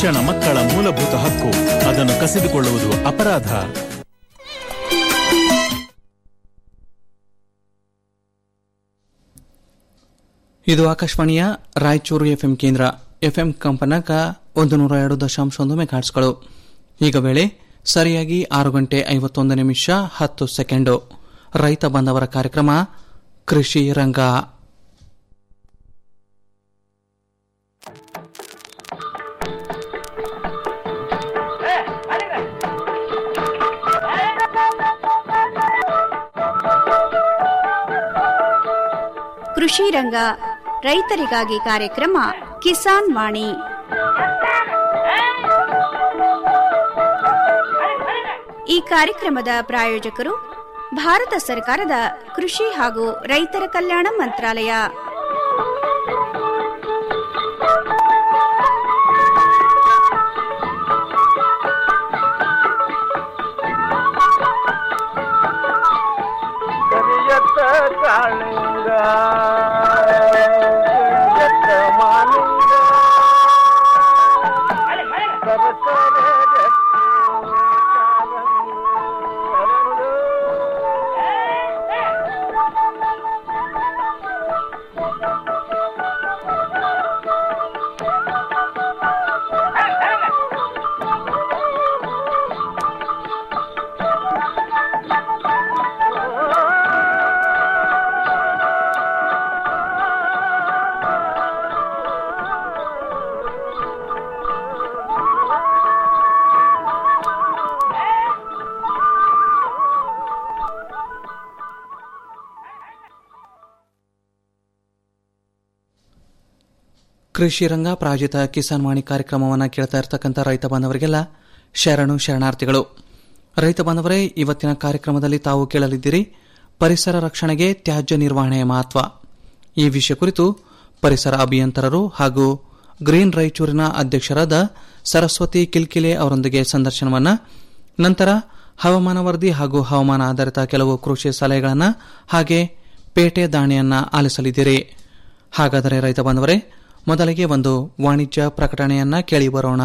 ಶಿಕ್ಷಣ ಮಕ್ಕಳ ಮೂಲಭೂತ ಹಕ್ಕು ಅದನ್ನು ಕಸಿದುಕೊಳ್ಳುವುದು ಅಪರಾಧ ಇದು ಆಕಾಶವಾಣಿಯ ರಾಯಚೂರು ಎಫ್ಎಂ ಕೇಂದ್ರ ಎಫ್ಎಂ ಕಂಪನಾಕ ಒಂದು ನೂರ ಎರಡು ದಶಾಂಶ ಒಂದು ಮೆಗಾಟ್ಸ್ಗಳು ಈಗ ವೇಳೆ ಸರಿಯಾಗಿ ಆರು ಗಂಟೆ ಐವತ್ತೊಂದು ನಿಮಿಷ ಹತ್ತು ಸೆಕೆಂಡು ರೈತ ಬಾಂಧವರ ಕಾರ್ಯಕ್ರಮ ಕೃಷಿ ರಂಗ ಕೃಷಿ ರಂಗ ರೈತರಿಗಾಗಿ ಕಾರ್ಯಕ್ರಮ ಕಿಸಾನ್ ವಾಣಿ ಈ ಕಾರ್ಯಕ್ರಮದ ಪ್ರಾಯೋಜಕರು ಭಾರತ ಸರ್ಕಾರದ ಕೃಷಿ ಹಾಗೂ ರೈತರ ಕಲ್ಯಾಣ ಮಂತ್ರಾಲಯ ಕರಿಯತ್ತ ಕಾಳಿಂಗ ಕರಿಯತ್ತ ಮಾಲಿಂಗ ಸರಸರ ಗಟ್ಟಿ ಕಾಲಂದು ಅರಳು. ಕೃಷಿ ರಂಗ ಪ್ರಾಯೋಜಿತ ಕಿಸಾನ್ ವಾಣಿ ಕಾರ್ಯಕ್ರಮವನ್ನು ಕೇಳ್ತಾ ಇರತಕ್ಕಂಥ ರೈತ ಬಾಂಧವರಿಗೆಲ್ಲ ಶರಣು ಶರಣಾರ್ಥಿಗಳು ರೈತ ಬಾಂಧವರೇ ಇವತ್ತಿನ ಕಾರ್ಯಕ್ರಮದಲ್ಲಿ ತಾವು ಕೇಳಲಿದ್ದೀರಿ ಪರಿಸರ ರಕ್ಷಣೆಗೆ ತ್ಯಾಜ್ಯ ನಿರ್ವಹಣೆಯ ಮಹತ್ವ ಈ ವಿಷಯ ಕುರಿತು ಪರಿಸರ ಅಭಿಯಂತರರು ಹಾಗೂ ಗ್ರೀನ್ ರಾಯಚೂರಿನ ಅಧ್ಯಕ್ಷರಾದ ಸರಸ್ವತಿ ಕಿಲ್ಕಿಲೆ ಅವರೊಂದಿಗೆ ಸಂದರ್ಶನವನ್ನ ನಂತರ ಹವಾಮಾನ ವರದಿ ಹಾಗೂ ಹವಾಮಾನ ಆಧಾರಿತ ಕೆಲವು ಕೃಷಿ ಸಲಹೆಗಳನ್ನು ಹಾಗೆ ಪೇಟೆ ದಾಣಿಯನ್ನ ಆಲಿಸಲಿದ್ದೀರಿ ಹಾಗಾದರೆ ರೈತ ಬಾಂಧವರೇ ಮೊದಲಿಗೆ ಒಂದು ವಾಣಿಜ್ಯ ಪ್ರಕಟಣೆಯನ್ನ ಕೇಳಿ ಬರೋಣ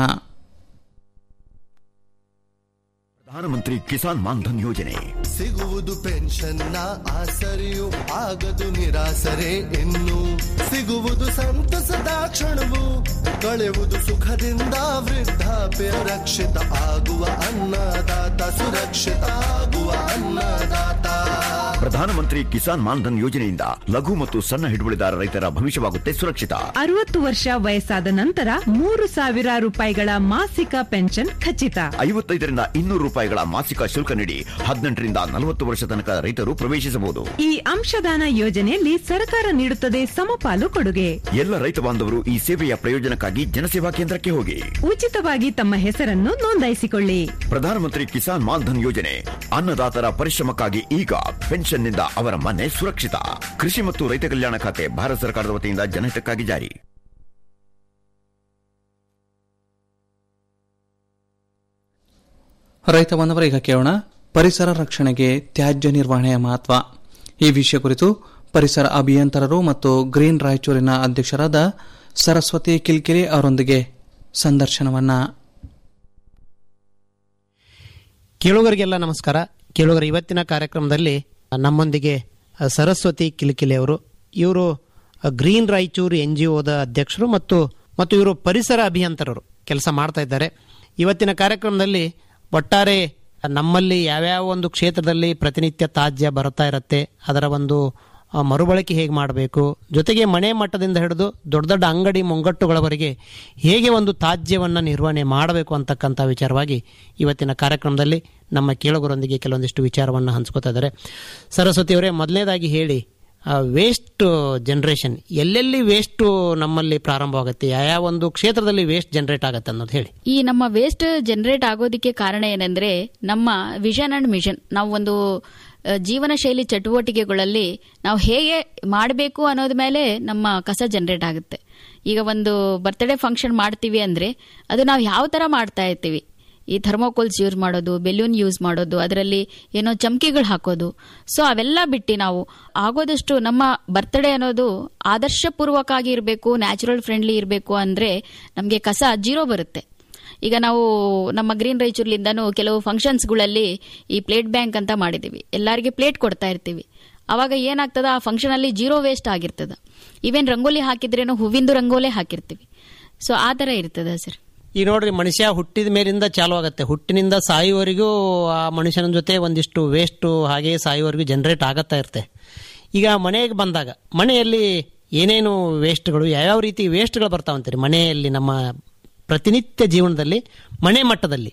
ಪ್ರಧಾನಮಂತ್ರಿ ಕಿಸಾನ್ ಮಾನ್ಧನ್ ಯೋಜನೆ ಸಿಗುವುದು ಪೆನ್ಷನ್ನ ಆಸರೆಯು ಆಗದು ನಿರಾಸರೆ ಇನ್ನು ಸಿಗುವುದು ಸಂತಸದ ಕ್ಷಣವು ಕಳೆವುದು ಸುಖದಿಂದ ವೃದ್ಧಾಪ್ಯ ರಕ್ಷಿತ ಆಗುವ ಅನ್ನದಾತ ಸುರಕ್ಷಿತ ಆಗುವ ಅನ್ನದಾತ ಪ್ರಧಾನಮಂತ್ರಿ ಕಿಸಾನ್ ಮಾನ್ಧನ್ ಯೋಜನೆಯಿಂದ ಲಘು ಮತ್ತು ಸಣ್ಣ ಹಿಡುವಳಿದಾರ ರೈತರ ಭವಿಷ್ಯವಾಗುತ್ತೆ ಸುರಕ್ಷಿತ ಅರವತ್ತು ವರ್ಷ ವಯಸ್ಸಾದ ನಂತರ ಮೂರು ಸಾವಿರ ರೂಪಾಯಿಗಳ ಮಾಸಿಕ ಪೆನ್ಷನ್ ಖಚಿತ ಐವತ್ತೈದರಿಂದ ಇನ್ನೂರು ರೂಪಾಯಿಗಳ ಮಾಸಿಕ ಶುಲ್ಕ ನೀಡಿ ಹದಿನೆಂಟರಿಂದ ನಲವತ್ತು ವರ್ಷ ತನಕ ರೈತರು ಪ್ರವೇಶಿಸಬಹುದು ಈ ಅಂಶದಾನ ಯೋಜನೆಯಲ್ಲಿ ಸರ್ಕಾರ ನೀಡುತ್ತದೆ ಸಮಪಾಲು ಕೊಡುಗೆ ಎಲ್ಲ ರೈತ ಬಾಂಧವರು ಈ ಸೇವೆಯ ಪ್ರಯೋಜನಕ್ಕಾಗಿ ಜನಸೇವಾ ಕೇಂದ್ರಕ್ಕೆ ಹೋಗಿ ಉಚಿತವಾಗಿ ತಮ್ಮ ಹೆಸರನ್ನು ನೋಂದಾಯಿಸಿಕೊಳ್ಳಿ ಪ್ರಧಾನಮಂತ್ರಿ ಕಿಸಾನ್ ಮಾನ್ಧನ್ ಯೋಜನೆ ಅನ್ನದಾತರ ಪರಿಶ್ರಮಕ್ಕಾಗಿ ಈಗ ಪೆನ್ಷನ್ನಿಂದ ಅವರ ಮನೆ ಸುರಕ್ಷಿತ ಕೃಷಿ ಮತ್ತು ರೈತ ಕಲ್ಯಾಣ ಖಾತೆ ಭಾರತ ಸರ್ಕಾರದ ವತಿಯಿಂದ ಜನಹಿತಕ್ಕಾಗಿ ಜಾರಿ ರೈತ ಬಾಂಧವರ ಈಗ ಕೇಳೋಣ ಪರಿಸರ ರಕ್ಷಣೆಗೆ ತ್ಯಾಜ್ಯ ನಿರ್ವಹಣೆಯ ಮಹತ್ವ ಈ ವಿಷಯ ಕುರಿತು ಪರಿಸರ ಅಭಿಯಂತರರು ಮತ್ತು ಗ್ರೀನ್ ರಾಯಚೂರಿನ ಅಧ್ಯಕ್ಷರಾದ ಸರಸ್ವತಿ ಕಿಲ್ಕಿರಿ ಅವರೊಂದಿಗೆ ಸಂದರ್ಶನವನ್ನ ಕೇಳುಗರಿಗೆಲ್ಲ ನಮಸ್ಕಾರ ಕೇಳುಗರ ಇವತ್ತಿನ ಕಾರ್ಯಕ್ರಮದಲ್ಲಿ ನಮ್ಮೊಂದಿಗೆ ಸರಸ್ವತಿ ಕಿಲಿಕಿಲಿ ಅವರು ಇವರು ಗ್ರೀನ್ ರಾಯಚೂರು ಎನ್ ಜಿ ಒದ ಅಧ್ಯಕ್ಷರು ಮತ್ತು ಮತ್ತು ಇವರು ಪರಿಸರ ಅಭಿಯಂತರರು ಕೆಲಸ ಮಾಡ್ತಾ ಇದ್ದಾರೆ ಇವತ್ತಿನ ಕಾರ್ಯಕ್ರಮದಲ್ಲಿ ಒಟ್ಟಾರೆ ನಮ್ಮಲ್ಲಿ ಯಾವ್ಯಾವ ಒಂದು ಕ್ಷೇತ್ರದಲ್ಲಿ ಪ್ರತಿನಿತ್ಯ ತ್ಯಾಜ್ಯ ಬರ್ತಾ ಇರುತ್ತೆ ಅದರ ಒಂದು ಆ, ಮರುಬಳಕೆ ಹೇಗೆ ಮಾಡಬೇಕು ಜೊತೆಗೆ ಮನೆ ಮಟ್ಟದಿಂದ ಹಿಡಿದು ದೊಡ್ಡ ದೊಡ್ಡ ಅಂಗಡಿ ಮುಂಗಟ್ಟುಗಳವರೆಗೆ ಹೇಗೆ ಒಂದು ತ್ಯಾಜ್ಯವನ್ನು ನಿರ್ವಹಣೆ ಮಾಡಬೇಕು ಅಂತಕ್ಕಂಥ ವಿಚಾರವಾಗಿ ಇವತ್ತಿನ ಕಾರ್ಯಕ್ರಮದಲ್ಲಿ ನಮ್ಮ ಕೇಳುಗರೊಂದಿಗೆ ಕೆಲವೊಂದಿಷ್ಟು ವಿಚಾರವನ್ನು ಹಂಚ್ಕೋತಾ ಇದ್ದಾರೆ ಸರಸ್ವತಿ ಅವರೇ ಮೊದಲನೇದಾಗಿ ಹೇಳಿ ವೇಸ್ಟ್ ಜನರೇಷನ್ ಎಲ್ಲೆಲ್ಲಿ ವೇಸ್ಟ್ ನಮ್ಮಲ್ಲಿ ಪ್ರಾರಂಭವಾಗುತ್ತೆ ಯಾವ ಒಂದು ಕ್ಷೇತ್ರದಲ್ಲಿ ವೇಸ್ಟ್ ಜನರೇಟ್ ಆಗುತ್ತೆ ಅನ್ನೋದು ಹೇಳಿ ಈ ನಮ್ಮ ವೇಸ್ಟ್ ಜನರೇಟ್ ಆಗೋದಕ್ಕೆ ಕಾರಣ ಏನಂದ್ರೆ ನಮ್ಮ ವಿಷನ್ ಅಂಡ್ ಮಿಷನ್ ನಾವು ಒಂದು ಆ, ಜೀವನ ಶೈಲಿ ಚಟುವಟಿಕೆಗಳಲ್ಲಿ ನಾವು ಹೇಗೆ ಮಾಡಬೇಕು ಅನ್ನೋದ ಮೇಲೆ ನಮ್ಮ ಕಸ ಜನರೇಟ್ ಆಗುತ್ತೆ ಈಗ ಒಂದು ಬರ್ತ್ಡೇ ಫಂಕ್ಷನ್ ಮಾಡ್ತೀವಿ ಅಂದ್ರೆ ಅದು ನಾವು ಯಾವ ತರ ಮಾಡ್ತಾ ಇರ್ತೀವಿ ಈ ಥರ್ಮೋಕೋಲ್ಸ್ ಯೂಸ್ ಮಾಡೋದು ಬೆಲೂನ್ ಯೂಸ್ ಮಾಡೋದು ಅದರಲ್ಲಿ ಏನೋ ಚಮಕಿಗಳು ಹಾಕೋದು ಸೊ ಅವೆಲ್ಲ ಬಿಟ್ಟು ನಾವು ಆಗೋದಷ್ಟು ನಮ್ಮ ಬರ್ತ್ಡೇ ಅನ್ನೋದು ಆದರ್ಶಪೂರ್ವಕ ಇರಬೇಕು ನ್ಯಾಚುರಲ್ ಫ್ರೆಂಡ್ಲಿ ಇರಬೇಕು ಅಂದ್ರೆ ನಮಗೆ ಕಸ ಜೀರೋ ಬರುತ್ತೆ ಈಗ ನಾವು ನಮ್ಮ ಗ್ರೀನ್ ರಾಯಚೂರ್ಲಿಂದನೂ ಕೆಲವು ಫಂಕ್ಷನ್ಸ್ಗಳಲ್ಲಿ ಈ ಪ್ಲೇಟ್ ಬ್ಯಾಂಕ್ ಅಂತ ಮಾಡಿದ್ದೀವಿ ಎಲ್ಲರಿಗೆ ಪ್ಲೇಟ್ ಕೊಡ್ತಾ ಇರ್ತೀವಿ ಅವಾಗ ಏನಾಗ್ತದ ಆ ಫಂಕ್ಷನ್ ಅಲ್ಲಿ ಜೀರೋ ವೇಸ್ಟ್ ಆಗಿರ್ತದ ಈವೇನ್ ರಂಗೋಲಿ ಹಾಕಿದ್ರೇನು ಹೂವಿಂದು ರಂಗೋಲಿ ಹಾಕಿರ್ತೀವಿ ಸೊ ಆ ತರ ಇರ್ತದ ಸರ್ ಈಗ ನೋಡ್ರಿ ಮನುಷ್ಯ ಹುಟ್ಟಿದ ಮೇಲಿಂದ ಚಾಲು ಆಗುತ್ತೆ ಹುಟ್ಟಿನಿಂದ ಸಾಯುವವರೆಗೂ ಆ ಮನುಷ್ಯನ ಜೊತೆ ಒಂದಿಷ್ಟು ವೇಸ್ಟ್ ಹಾಗೆ ಸಾಯುವವರೆಗೂ ಜನರೇಟ್ ಆಗತ್ತಾ ಇರುತ್ತೆ ಈಗ ಮನೆಗೆ ಬಂದಾಗ ಮನೆಯಲ್ಲಿ ಏನೇನು ವೇಸ್ಟ್ಗಳು ಯಾವ್ಯಾವ ರೀತಿ ವೇಸ್ಟ್ಗಳು ಬರ್ತಾವಂತೀರಿ ಮನೆಯಲ್ಲಿ ನಮ್ಮ ಪ್ರತಿನಿತ್ಯ ಜೀವನದಲ್ಲಿ ಮನೆ ಮಟ್ಟದಲ್ಲಿ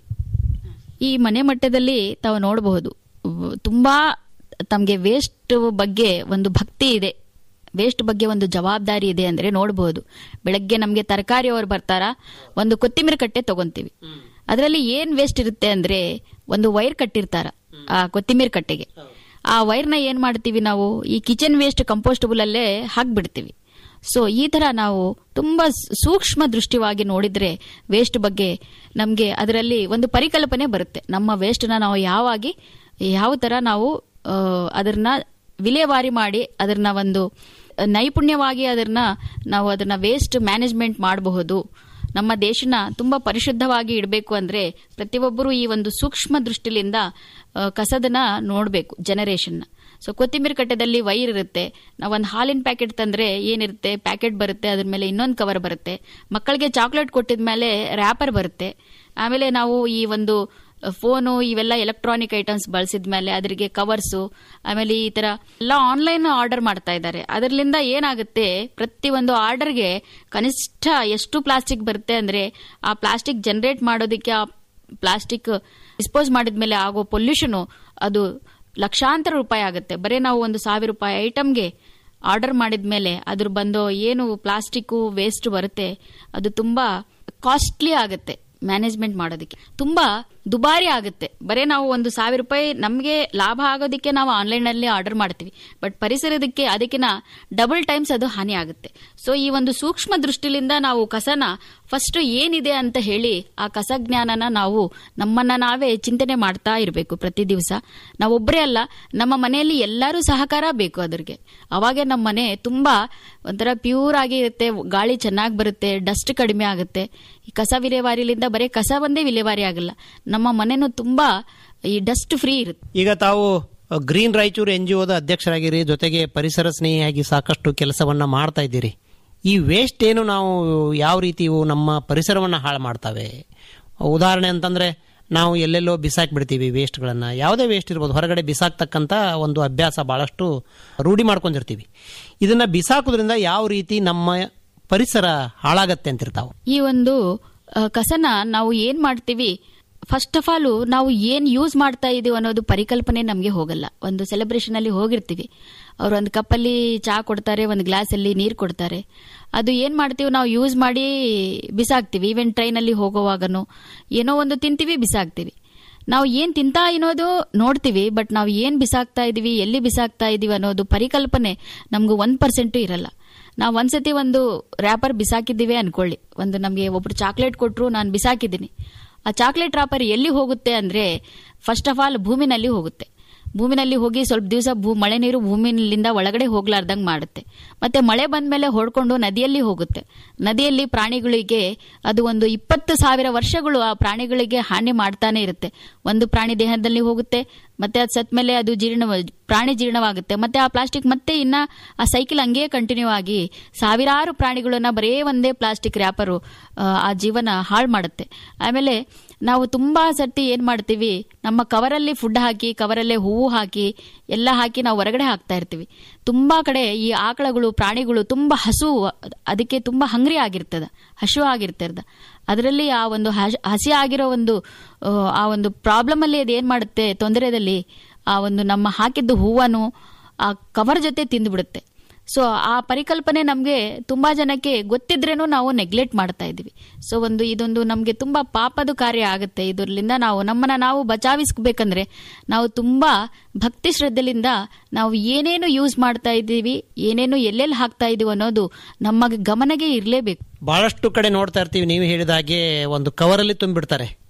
ಈ ಮನೆ ಮಟ್ಟದಲ್ಲಿ ತಾವು ನೋಡಬಹುದು ವ್- ತುಂಬಾ ತಮಗೆ ವೇಸ್ಟ್ ಬಗ್ಗೆ ಒಂದು ಭಕ್ತಿ ಇದೆ ವೇಸ್ಟ್ ಬಗ್ಗೆ ಒಂದು ಜವಾಬ್ದಾರಿ ಇದೆ ಅಂದ್ರೆ ನೋಡಬಹುದು ಬೆಳಗ್ಗೆ ನಮಗೆ ತರಕಾರಿ ಅವ್ರು ಬರ್ತಾರ ಒಂದು ಕೊತ್ತಿಮೀರಿ ಕಟ್ಟೆ ತಗೊಂತೀವಿ ಅದರಲ್ಲಿ ಏನ್ ವೇಸ್ಟ್ ಇರುತ್ತೆ ಅಂದ್ರೆ ಒಂದು ವೈರ್ ಕಟ್ಟಿರ್ತಾರ ಆ ಕೊತ್ತಿಮೀರಿ ಕಟ್ಟೆಗೆ ಆ ವೈರ್ನ ಏನ್ ಮಾಡ್ತೀವಿ ನಾವು ಈ ಕಿಚನ್ ವೇಸ್ಟ್ ಕಂಪೋಸ್ಟಬಲ್ ಅಲ್ಲೇ ಹಾಕ್ಬಿಡ್ತೀವಿ ಸೊ ಈ ತರ ನಾವು ತುಂಬಾ ಸ್- ಸೂಕ್ಷ್ಮ ದೃಷ್ಟಿವಾಗಿ ನೋಡಿದ್ರೆ ವೇಸ್ಟ್ ಬಗ್ಗೆ ನಮಗೆ ಅದರಲ್ಲಿ ಒಂದು ಪರಿಕಲ್ಪನೆ ಬರುತ್ತೆ ನಮ್ಮ ವೇಸ್ಟ್ನ ನಾವು ಯಾವಾಗಿ ಯಾವ ತರ ನಾವು ಆ, ಅದನ್ನ ವಿಲೇವಾರಿ ಮಾಡಿ ಅದನ್ನ ಒಂದು ನೈಪುಣ್ಯವಾಗಿ ಅದನ್ನ ನಾವು ಅದನ್ನ ವೇಸ್ಟ್ ಮ್ಯಾನೇಜ್ಮೆಂಟ್ ಮಾಡಬಹುದು ನಮ್ಮ ದೇಶನ ತುಂಬಾ ಪರಿಶುದ್ಧವಾಗಿ ಇಡಬೇಕು ಅಂದ್ರೆ ಪ್ರತಿಯೊಬ್ಬರು ಈ ಒಂದು ಸೂಕ್ಷ್ಮ ದೃಷ್ಟಿಲಿಂದ ಆ, ಕಸದನ್ನ ನೋಡಬೇಕು ಜನರೇಷನ್ನ ಸೊ ಕೊತ್ತಿಮೀರಿ ಕಟ್ಟೆದಲ್ಲಿ ವೈರ್ ಇರುತ್ತೆ ನಾವು ಒಂದು ಹಾಲಿನ ಪ್ಯಾಕೆಟ್ ತಂದ್ರೆ ಏನಿರುತ್ತೆ ಪ್ಯಾಕೆಟ್ ಬರುತ್ತೆ ಅದ್ರ ಮೇಲೆ ಇನ್ನೊಂದು ಕವರ್ ಬರುತ್ತೆ ಮಕ್ಕಳಿಗೆ ಚಾಕ್ಲೇಟ್ ಕೊಟ್ಟಿದ ಮೇಲೆ ರ್ಯಾಪರ್ ಬರುತ್ತೆ ಆಮೇಲೆ ನಾವು ಈ ಒಂದು ಫೋನು ಇವೆಲ್ಲ ಎಲೆಕ್ಟ್ರಾನಿಕ್ ಐಟಮ್ಸ್ ಬಳಸಿದ ಮೇಲೆ ಅದರಿಗೆ ಕವರ್ಸು ಆಮೇಲೆ ಈ ತರ ಎಲ್ಲ ಆನ್ಲೈನ್ ಆರ್ಡರ್ ಮಾಡ್ತಾ ಇದ್ದಾರೆ ಅದರಿಂದ ಏನಾಗುತ್ತೆ ಪ್ರತಿ ಒಂದು ಆರ್ಡರ್ಗೆ ಕನಿಷ್ಠ ಎಷ್ಟು ಪ್ಲಾಸ್ಟಿಕ್ ಬರುತ್ತೆ ಅಂದ್ರೆ ಆ ಪ್ಲಾಸ್ಟಿಕ್ ಜನರೇಟ್ ಮಾಡೋದಕ್ಕೆ ಆ ಪ್ಲಾಸ್ಟಿಕ್ ಡಿಸ್ಪೋಸ್ ಮಾಡಿದ್ಮೇಲೆ ಆಗೋ ಪೊಲ್ಯೂಷನ್ ಅದು ಲಕ್ಷಾಂತರ ರೂಪಾಯಿ ಆಗುತ್ತೆ ಬರೀ ನಾವು ಒಂದು ಸಾವಿರ ರೂಪಾಯಿ ಐಟಮ್ಗೆ ಆರ್ಡರ್ ಮಾಡಿದ್ಮೇಲೆ ಅದ್ರ ಬಂದು ಏನು ಪ್ಲಾಸ್ಟಿಕ್ ವೇಸ್ಟ್ ಬರುತ್ತೆ ಅದು ತುಂಬಾ ಕಾಸ್ಟ್ಲಿ ಆಗುತ್ತೆ ಮ್ಯಾನೇಜ್ಮೆಂಟ್ ಮಾಡೋದಕ್ಕೆ ತುಂಬಾ ದುಬಾರಿ ಆಗುತ್ತೆ ಬರೀ ನಾವು ಒಂದು ಸಾವಿರ ರೂಪಾಯಿ ನಮಗೆ ಲಾಭ ಆಗೋದಕ್ಕೆ ನಾವು ಆನ್ಲೈನ್ ಅಲ್ಲಿ ಆರ್ಡರ್ ಮಾಡ್ತೀವಿ ಬಟ್ ಪರಿಸರದಕ್ಕೆ ಅದಕ್ಕಿನ ಡಬಲ್ ಟೈಮ್ಸ್ ಅದು ಹಾನಿ ಆಗುತ್ತೆ ಸೊ ಈ ಒಂದು ಸೂಕ್ಷ್ಮ ದೃಷ್ಟಿಲಿಂದ ನಾವು ಕಸನ ಫಸ್ಟ್ ಏನಿದೆ ಅಂತ ಹೇಳಿ ಆ ಕಸ ಜ್ಞಾನನ ನಾವು ನಮ್ಮನ್ನ ನಾವೇ ಚಿಂತನೆ ಮಾಡ್ತಾ ಇರಬೇಕು ಪ್ರತಿ ದಿವಸ ನಾವೊಬ್ಬರೇ ಅಲ್ಲ ನಮ್ಮ ಮನೆಯಲ್ಲಿ ಎಲ್ಲರೂ ಸಹಕಾರ ಬೇಕು ಅದ್ರಿಗೆ ಅವಾಗೆ ನಮ್ಮ ಮನೆ ತುಂಬಾ ಒಂಥರ ಪ್ಯೂರ್ ಆಗಿ ಇರುತ್ತೆ ಗಾಳಿ ಚೆನ್ನಾಗಿ ಬರುತ್ತೆ ಡಸ್ಟ್ ಕಡಿಮೆ ಆಗುತ್ತೆ ಈ ಕಸ ವಿಲೇವಾರಿಲಿಂದ ಬರೀ ಕಸ ಒಂದೇ ವಿಲೇವಾರಿ ಆಗಲ್ಲ ನಮ್ಮ ಮನೆನೂ ತುಂಬಾ ಈ ಡಸ್ಟ್ ಫ್ರೀ ಇರುತ್ತೆ ಈಗ ತಾವು ಗ್ರೀನ್ ರಾಯಚೂರು ಎನ್ ಜಿ ಒದ ಅಧ್ಯಕ್ಷರಾಗಿರಿ ಜೊತೆಗೆ ಪರಿಸರ ಸ್ನೇಹಿಯಾಗಿ ಸಾಕಷ್ಟು ಕೆಲಸವನ್ನ ಮಾಡ್ತಾ ಇದ್ದೀರಿ ಈ ವೇಸ್ಟ್ ಏನು ನಾವು ಯಾವ ರೀತಿ ಇವು ನಮ್ಮ ಪರಿಸರವನ್ನ ಹಾಳು ಮಾಡ್ತವೆ ಉದಾಹರಣೆ ಅಂತಂದ್ರೆ ನಾವು ಎಲ್ಲೆಲ್ಲೋ ಬಿಸಾಕಿ ಬಿಡ್ತೀವಿ ವೇಸ್ಟ್ಗಳನ್ನ ಯಾವುದೇ ವೇಸ್ಟ್ ಇರ್ಬೋದು ಹೊರಗಡೆ ಬಿಸಾಕ್ತಕ್ಕಂಥ ಒಂದು ಅಭ್ಯಾಸ ಬಹಳಷ್ಟು ರೂಢಿ ಮಾಡ್ಕೊಂಡಿರ್ತೀವಿ ಇದನ್ನ ಬಿಸಾಕೋದ್ರಿಂದ ಯಾವ ರೀತಿ ನಮ್ಮ ಪರಿಸರ ಹಾಳಾಗತ್ತೆ ಅಂತಿರ್ತಾವೆ ಈ ಒಂದು ಆ, ಕಸನ ನಾವು ಏನ್ ಮಾಡ್ತೀವಿ ಫಸ್ಟ್ ಆಫ್ ಆಲ್ ನಾವು ಏನ್ ಯೂಸ್ ಮಾಡ್ತಾ ಇದೀವಿ ಅನ್ನೋದು ಪರಿಕಲ್ಪನೆ ನಮಗೆ ಹೋಗಲ್ಲ ಒಂದು ಸೆಲೆಬ್ರೇಷನ್ ಅಲ್ಲಿ ಹೋಗಿರ್ತೀವಿ ಅವ್ರು ಒಂದು ಕಪ್ಪಲ್ಲಿ ಚಹಾ ಕೊಡ್ತಾರೆ ಒಂದು ಗ್ಲಾಸ್ ಅಲ್ಲಿ ನೀರು ಕೊಡ್ತಾರೆ ಅದು ಏನ್ ಮಾಡ್ತೀವಿ ನಾವು ಯೂಸ್ ಮಾಡಿ ಬಿಸಾಕ್ತಿವಿ ಈವನ್ ಟ್ರೈನ್ ಅಲ್ಲಿ ಹೋಗುವಾಗನು ಏನೋ ಒಂದು ತಿಂತೀವಿ ಬಿಸಾಕ್ತಿವಿ ನಾವು ಏನ್ ತಿಂತಾ ಅನ್ನೋದು ನೋಡ್ತೀವಿ ಬಟ್ ನಾವು ಏನ್ ಬಿಸಾಕ್ತಾ ಇದೀವಿ ಎಲ್ಲಿ ಬಿಸಾಕ್ತಾ ಇದೀವಿ ಅನ್ನೋದು ಪರಿಕಲ್ಪನೆ ನಮ್ಗೆ ಒಂದ್ ಪರ್ಸೆಂಟು ಇರಲ್ಲ ನಾವು ಒಂದ್ಸತಿ ಒಂದು ರ್ಯಾಪರ್ ಬಿಸಾಕಿದ್ದೀವಿ ಅನ್ಕೊಳ್ಳಿ ಒಂದು ನಮಗೆ ಒಬ್ರು ಚಾಕ್ಲೇಟ್ ಕೊಟ್ರು ನಾನು ಬಿಸಾಕಿದ್ದೀನಿ ಆ ಚಾಕ್ಲೇಟ್ ರ್ಯಾಪರ್ ಎಲ್ಲಿ ಹೋಗುತ್ತೆ ಅಂದ್ರೆ ಫಸ್ಟ್ ಆಫ್ ಆಲ್ ಭೂಮಿನಲ್ಲಿ ಹೋಗುತ್ತೆ ಭೂಮಿನಲ್ಲಿ ಹೋಗಿ ಸ್ವಲ್ಪ ದಿವಸ ಭೂ ಮಳೆ ನೀರು ಭೂಮಿನಿಂದ ಒಳಗಡೆ ಹೋಗ್ಲಾರ್ದಂಗ್ ಮಾಡುತ್ತೆ ಮತ್ತೆ ಮಳೆ ಬಂದ್ಮೇಲೆ ಹೊಡ್ಕೊಂಡು ನದಿಯಲ್ಲಿ ಹೋಗುತ್ತೆ ನದಿಯಲ್ಲಿ ಪ್ರಾಣಿಗಳಿಗೆ ಅದು ಒಂದು ಇಪ್ಪತ್ತು ಸಾವಿರ ವರ್ಷಗಳು ಆ ಪ್ರಾಣಿಗಳಿಗೆ ಹಾನಿ ಮಾಡ್ತಾನೆ ಇರುತ್ತೆ ಒಂದು ಪ್ರಾಣಿ ದೇಹದಲ್ಲಿ ಹೋಗುತ್ತೆ ಮತ್ತೆ ಅದು ಸತ್ ಮೇಲೆ ಅದು ಜೀರ್ಣ ಪ್ರಾಣಿ ಜೀರ್ಣವಾಗುತ್ತೆ ಮತ್ತೆ ಆ ಪ್ಲಾಸ್ಟಿಕ್ ಮತ್ತೆ ಇನ್ನ ಆ ಸೈಕಲ್ ಹಂಗೆ ಕಂಟಿನ್ಯೂ ಆಗಿ ಸಾವಿರಾರು ಪ್ರಾಣಿಗಳನ್ನ ಬರೇ ಒಂದೇ ಪ್ಲಾಸ್ಟಿಕ್ ರ್ಯಾಪರು ಆ ಜೀವನ ಹಾಳು ಮಾಡುತ್ತೆ ಆಮೇಲೆ ನಾವು ತುಂಬಾ ಸರ್ತಿ ಏನ್ ಮಾಡ್ತೀವಿ ನಮ್ಮ ಕವರಲ್ಲಿ ಫುಡ್ ಹಾಕಿ ಕವರಲ್ಲೇ ಹೂವು ಹಾಕಿ ಎಲ್ಲ ಹಾಕಿ ನಾವು ಹೊರಗಡೆ ಹಾಕ್ತಾ ಇರ್ತೀವಿ ತುಂಬಾ ಕಡೆ ಈ ಆಕಳಗಳು ಪ್ರಾಣಿಗಳು ತುಂಬಾ ಹಸು ಅದಕ್ಕೆ ತುಂಬಾ ಹಂಗ್ರಿ ಆಗಿರ್ತದ ಹಸು ಆಗಿರ್ತದ ಅದರಲ್ಲಿ ಆ ಒಂದು ಹಸ- ಹಸಿ ಆಗಿರೋ ಒಂದು ಆ, ಆ ಒಂದು ಪ್ರಾಬ್ಲಮ್ ಅಲ್ಲಿ ಅದು ಏನ್ ಮಾಡುತ್ತೆ ತೊಂದರೆದಲ್ಲಿ ಆ ಒಂದು ನಮ್ಮ ಹಾಕಿದ್ದು ಹೂವನ್ನು ಆ ಕವರ್ ಜೊತೆ ತಿಂದ್ಬಿಡುತ್ತೆ ಸೊ ಆ ಪರಿಕಲ್ಪನೆ ನಮಗೆ ತುಂಬಾ ಜನಕ್ಕೆ ಗೊತ್ತಿದ್ರೇನು ನಾವು ನೆಗ್ಲೆಕ್ಟ್ ಮಾಡ್ತಾ ಇದೀವಿ ಸೊ ಒಂದು ಇದೊಂದು ನಮಗೆ ತುಂಬಾ ಪಾಪದ ಕಾರ್ಯ ಆಗುತ್ತೆ ಇದರಿಂದ ನಾವು ನಮ್ಮನ್ನ ನಾವು ಬಚಾವಿಸ್ಬೇಕಂದ್ರೆ ನಾವು ತುಂಬಾ ಭಕ್ತಿ ಶ್ರದ್ಧೆಯಿಂದ ನಾವು ಏನೇನು ಯೂಸ್ ಮಾಡ್ತಾ ಇದ್ದೀವಿ ಏನೇನು ಎಲ್ಲೆಲ್ಲಿ ಹಾಕ್ತಾ ಇದೀವಿ ಅನ್ನೋದು ನಮ್ಮ ಗಮನಗೆ ಇರಲೇಬೇಕು ಬಹಳಷ್ಟು ಕಡೆ ನೋಡ್ತಾ ಇರ್ತೀವಿ ನೀವು ಹೇಳಿದ ಹಾಗೆ ಒಂದು ಕವರಲ್ಲಿ ತುಂಬಿಡ್ತಾರೆ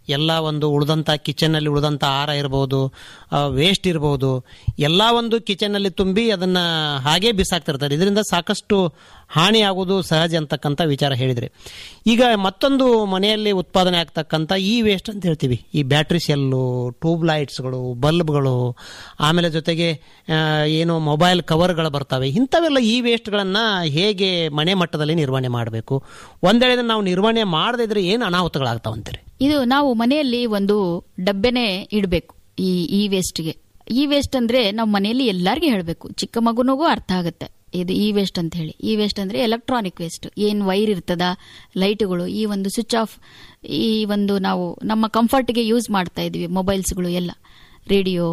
ಎಲ್ಲ ಒಂದು ಉಳಿದಂಥ ಕಿಚನ್ನಲ್ಲಿ ಉಳಿದಂಥ ಆಹಾರ ಇರಬಹುದು ವೇಸ್ಟ್ ಇರಬಹುದು ಎಲ್ಲ ಒಂದು ಕಿಚನ್ನಲ್ಲಿ ತುಂಬಿ ಅದನ್ನ ಹಾಗೇ ಬಿಸಾಕ್ತಿರ್ತಾರೆ ಇದರಿಂದ ಸಾಕಷ್ಟು ಹಾನಿ ಆಗೋದು ಸಹಜ ಅಂತಕ್ಕಂಥ ವಿಚಾರ ಹೇಳಿದ್ರಿ ಈಗ ಮತ್ತೊಂದು ಮನೆಯಲ್ಲಿ ಉತ್ಪಾದನೆ ಆಗ್ತಕ್ಕಂಥ ಈ ವೇಸ್ಟ್ ಅಂತ ಹೇಳ್ತೀವಿ ಈ ಬ್ಯಾಟ್ರಿ ಸೆಲ್ಲು ಟ್ಯೂಬ್ ಲೈಟ್ಸ್ಗಳು ಬಲ್ಬ್ಗಳು ಆಮೇಲೆ ಜೊತೆಗೆ ಆ, ಏನು ಮೊಬೈಲ್ ಕವರ್ಗಳು ಬರ್ತವೆ ಇಂಥವೆಲ್ಲ ಈ ವೇಸ್ಟ್ಗಳನ್ನು ಹೇಗೆ ಮನೆ ಮಟ್ಟದಲ್ಲಿ ನಿರ್ವಹಣೆ ಮಾಡಬೇಕು ಒಂದೇಳೆ ಇದನ್ನ ನಾವು ನಿರ್ವಹಣೆ ಮಾಡದೇ ಇದ್ರೆ ಏನು ಅನಾಹುತಗಳಾಗ್ತಾವಂತೀರಿ ಇದು ನಾವು ಮನೆಯಲ್ಲಿ ಒಂದು ಡಬ್ಬೆನೆ ಇಡಬೇಕು ಈ ಈ ವೇಸ್ಟ್ಗೆ ಈ ವೇಸ್ಟ್ ಅಂದ್ರೆ ನಾವು ಮನೆಯಲ್ಲಿ ಎಲ್ಲಾರ್ಗೂ ಹೇಳಬೇಕು ಚಿಕ್ಕ ಮಗುನಿಗೂ ಅರ್ಥ ಆಗುತ್ತೆ ಇದು ಈ ವೇಸ್ಟ್ ಅಂತ ಹೇಳಿ ಈ ವೇಸ್ಟ್ ಅಂದ್ರೆ ಎಲೆಕ್ಟ್ರಾನಿಕ್ ವೇಸ್ಟ್ ಏನ್ ವೈರ್ ಇರ್ತದ ಲೈಟ್ಗಳು ಈ ಒಂದು ಸ್ವಿಚ್ ಆಫ್ ಈ ಒಂದು ನಾವು ನಮ್ಮ ಕಂಫರ್ಟ್ಗೆ ಯೂಸ್ ಮಾಡ್ತಾ ಇದೀವಿ ಮೊಬೈಲ್ಸ್ಗಳು ಎಲ್ಲ ರೇಡಿಯೋ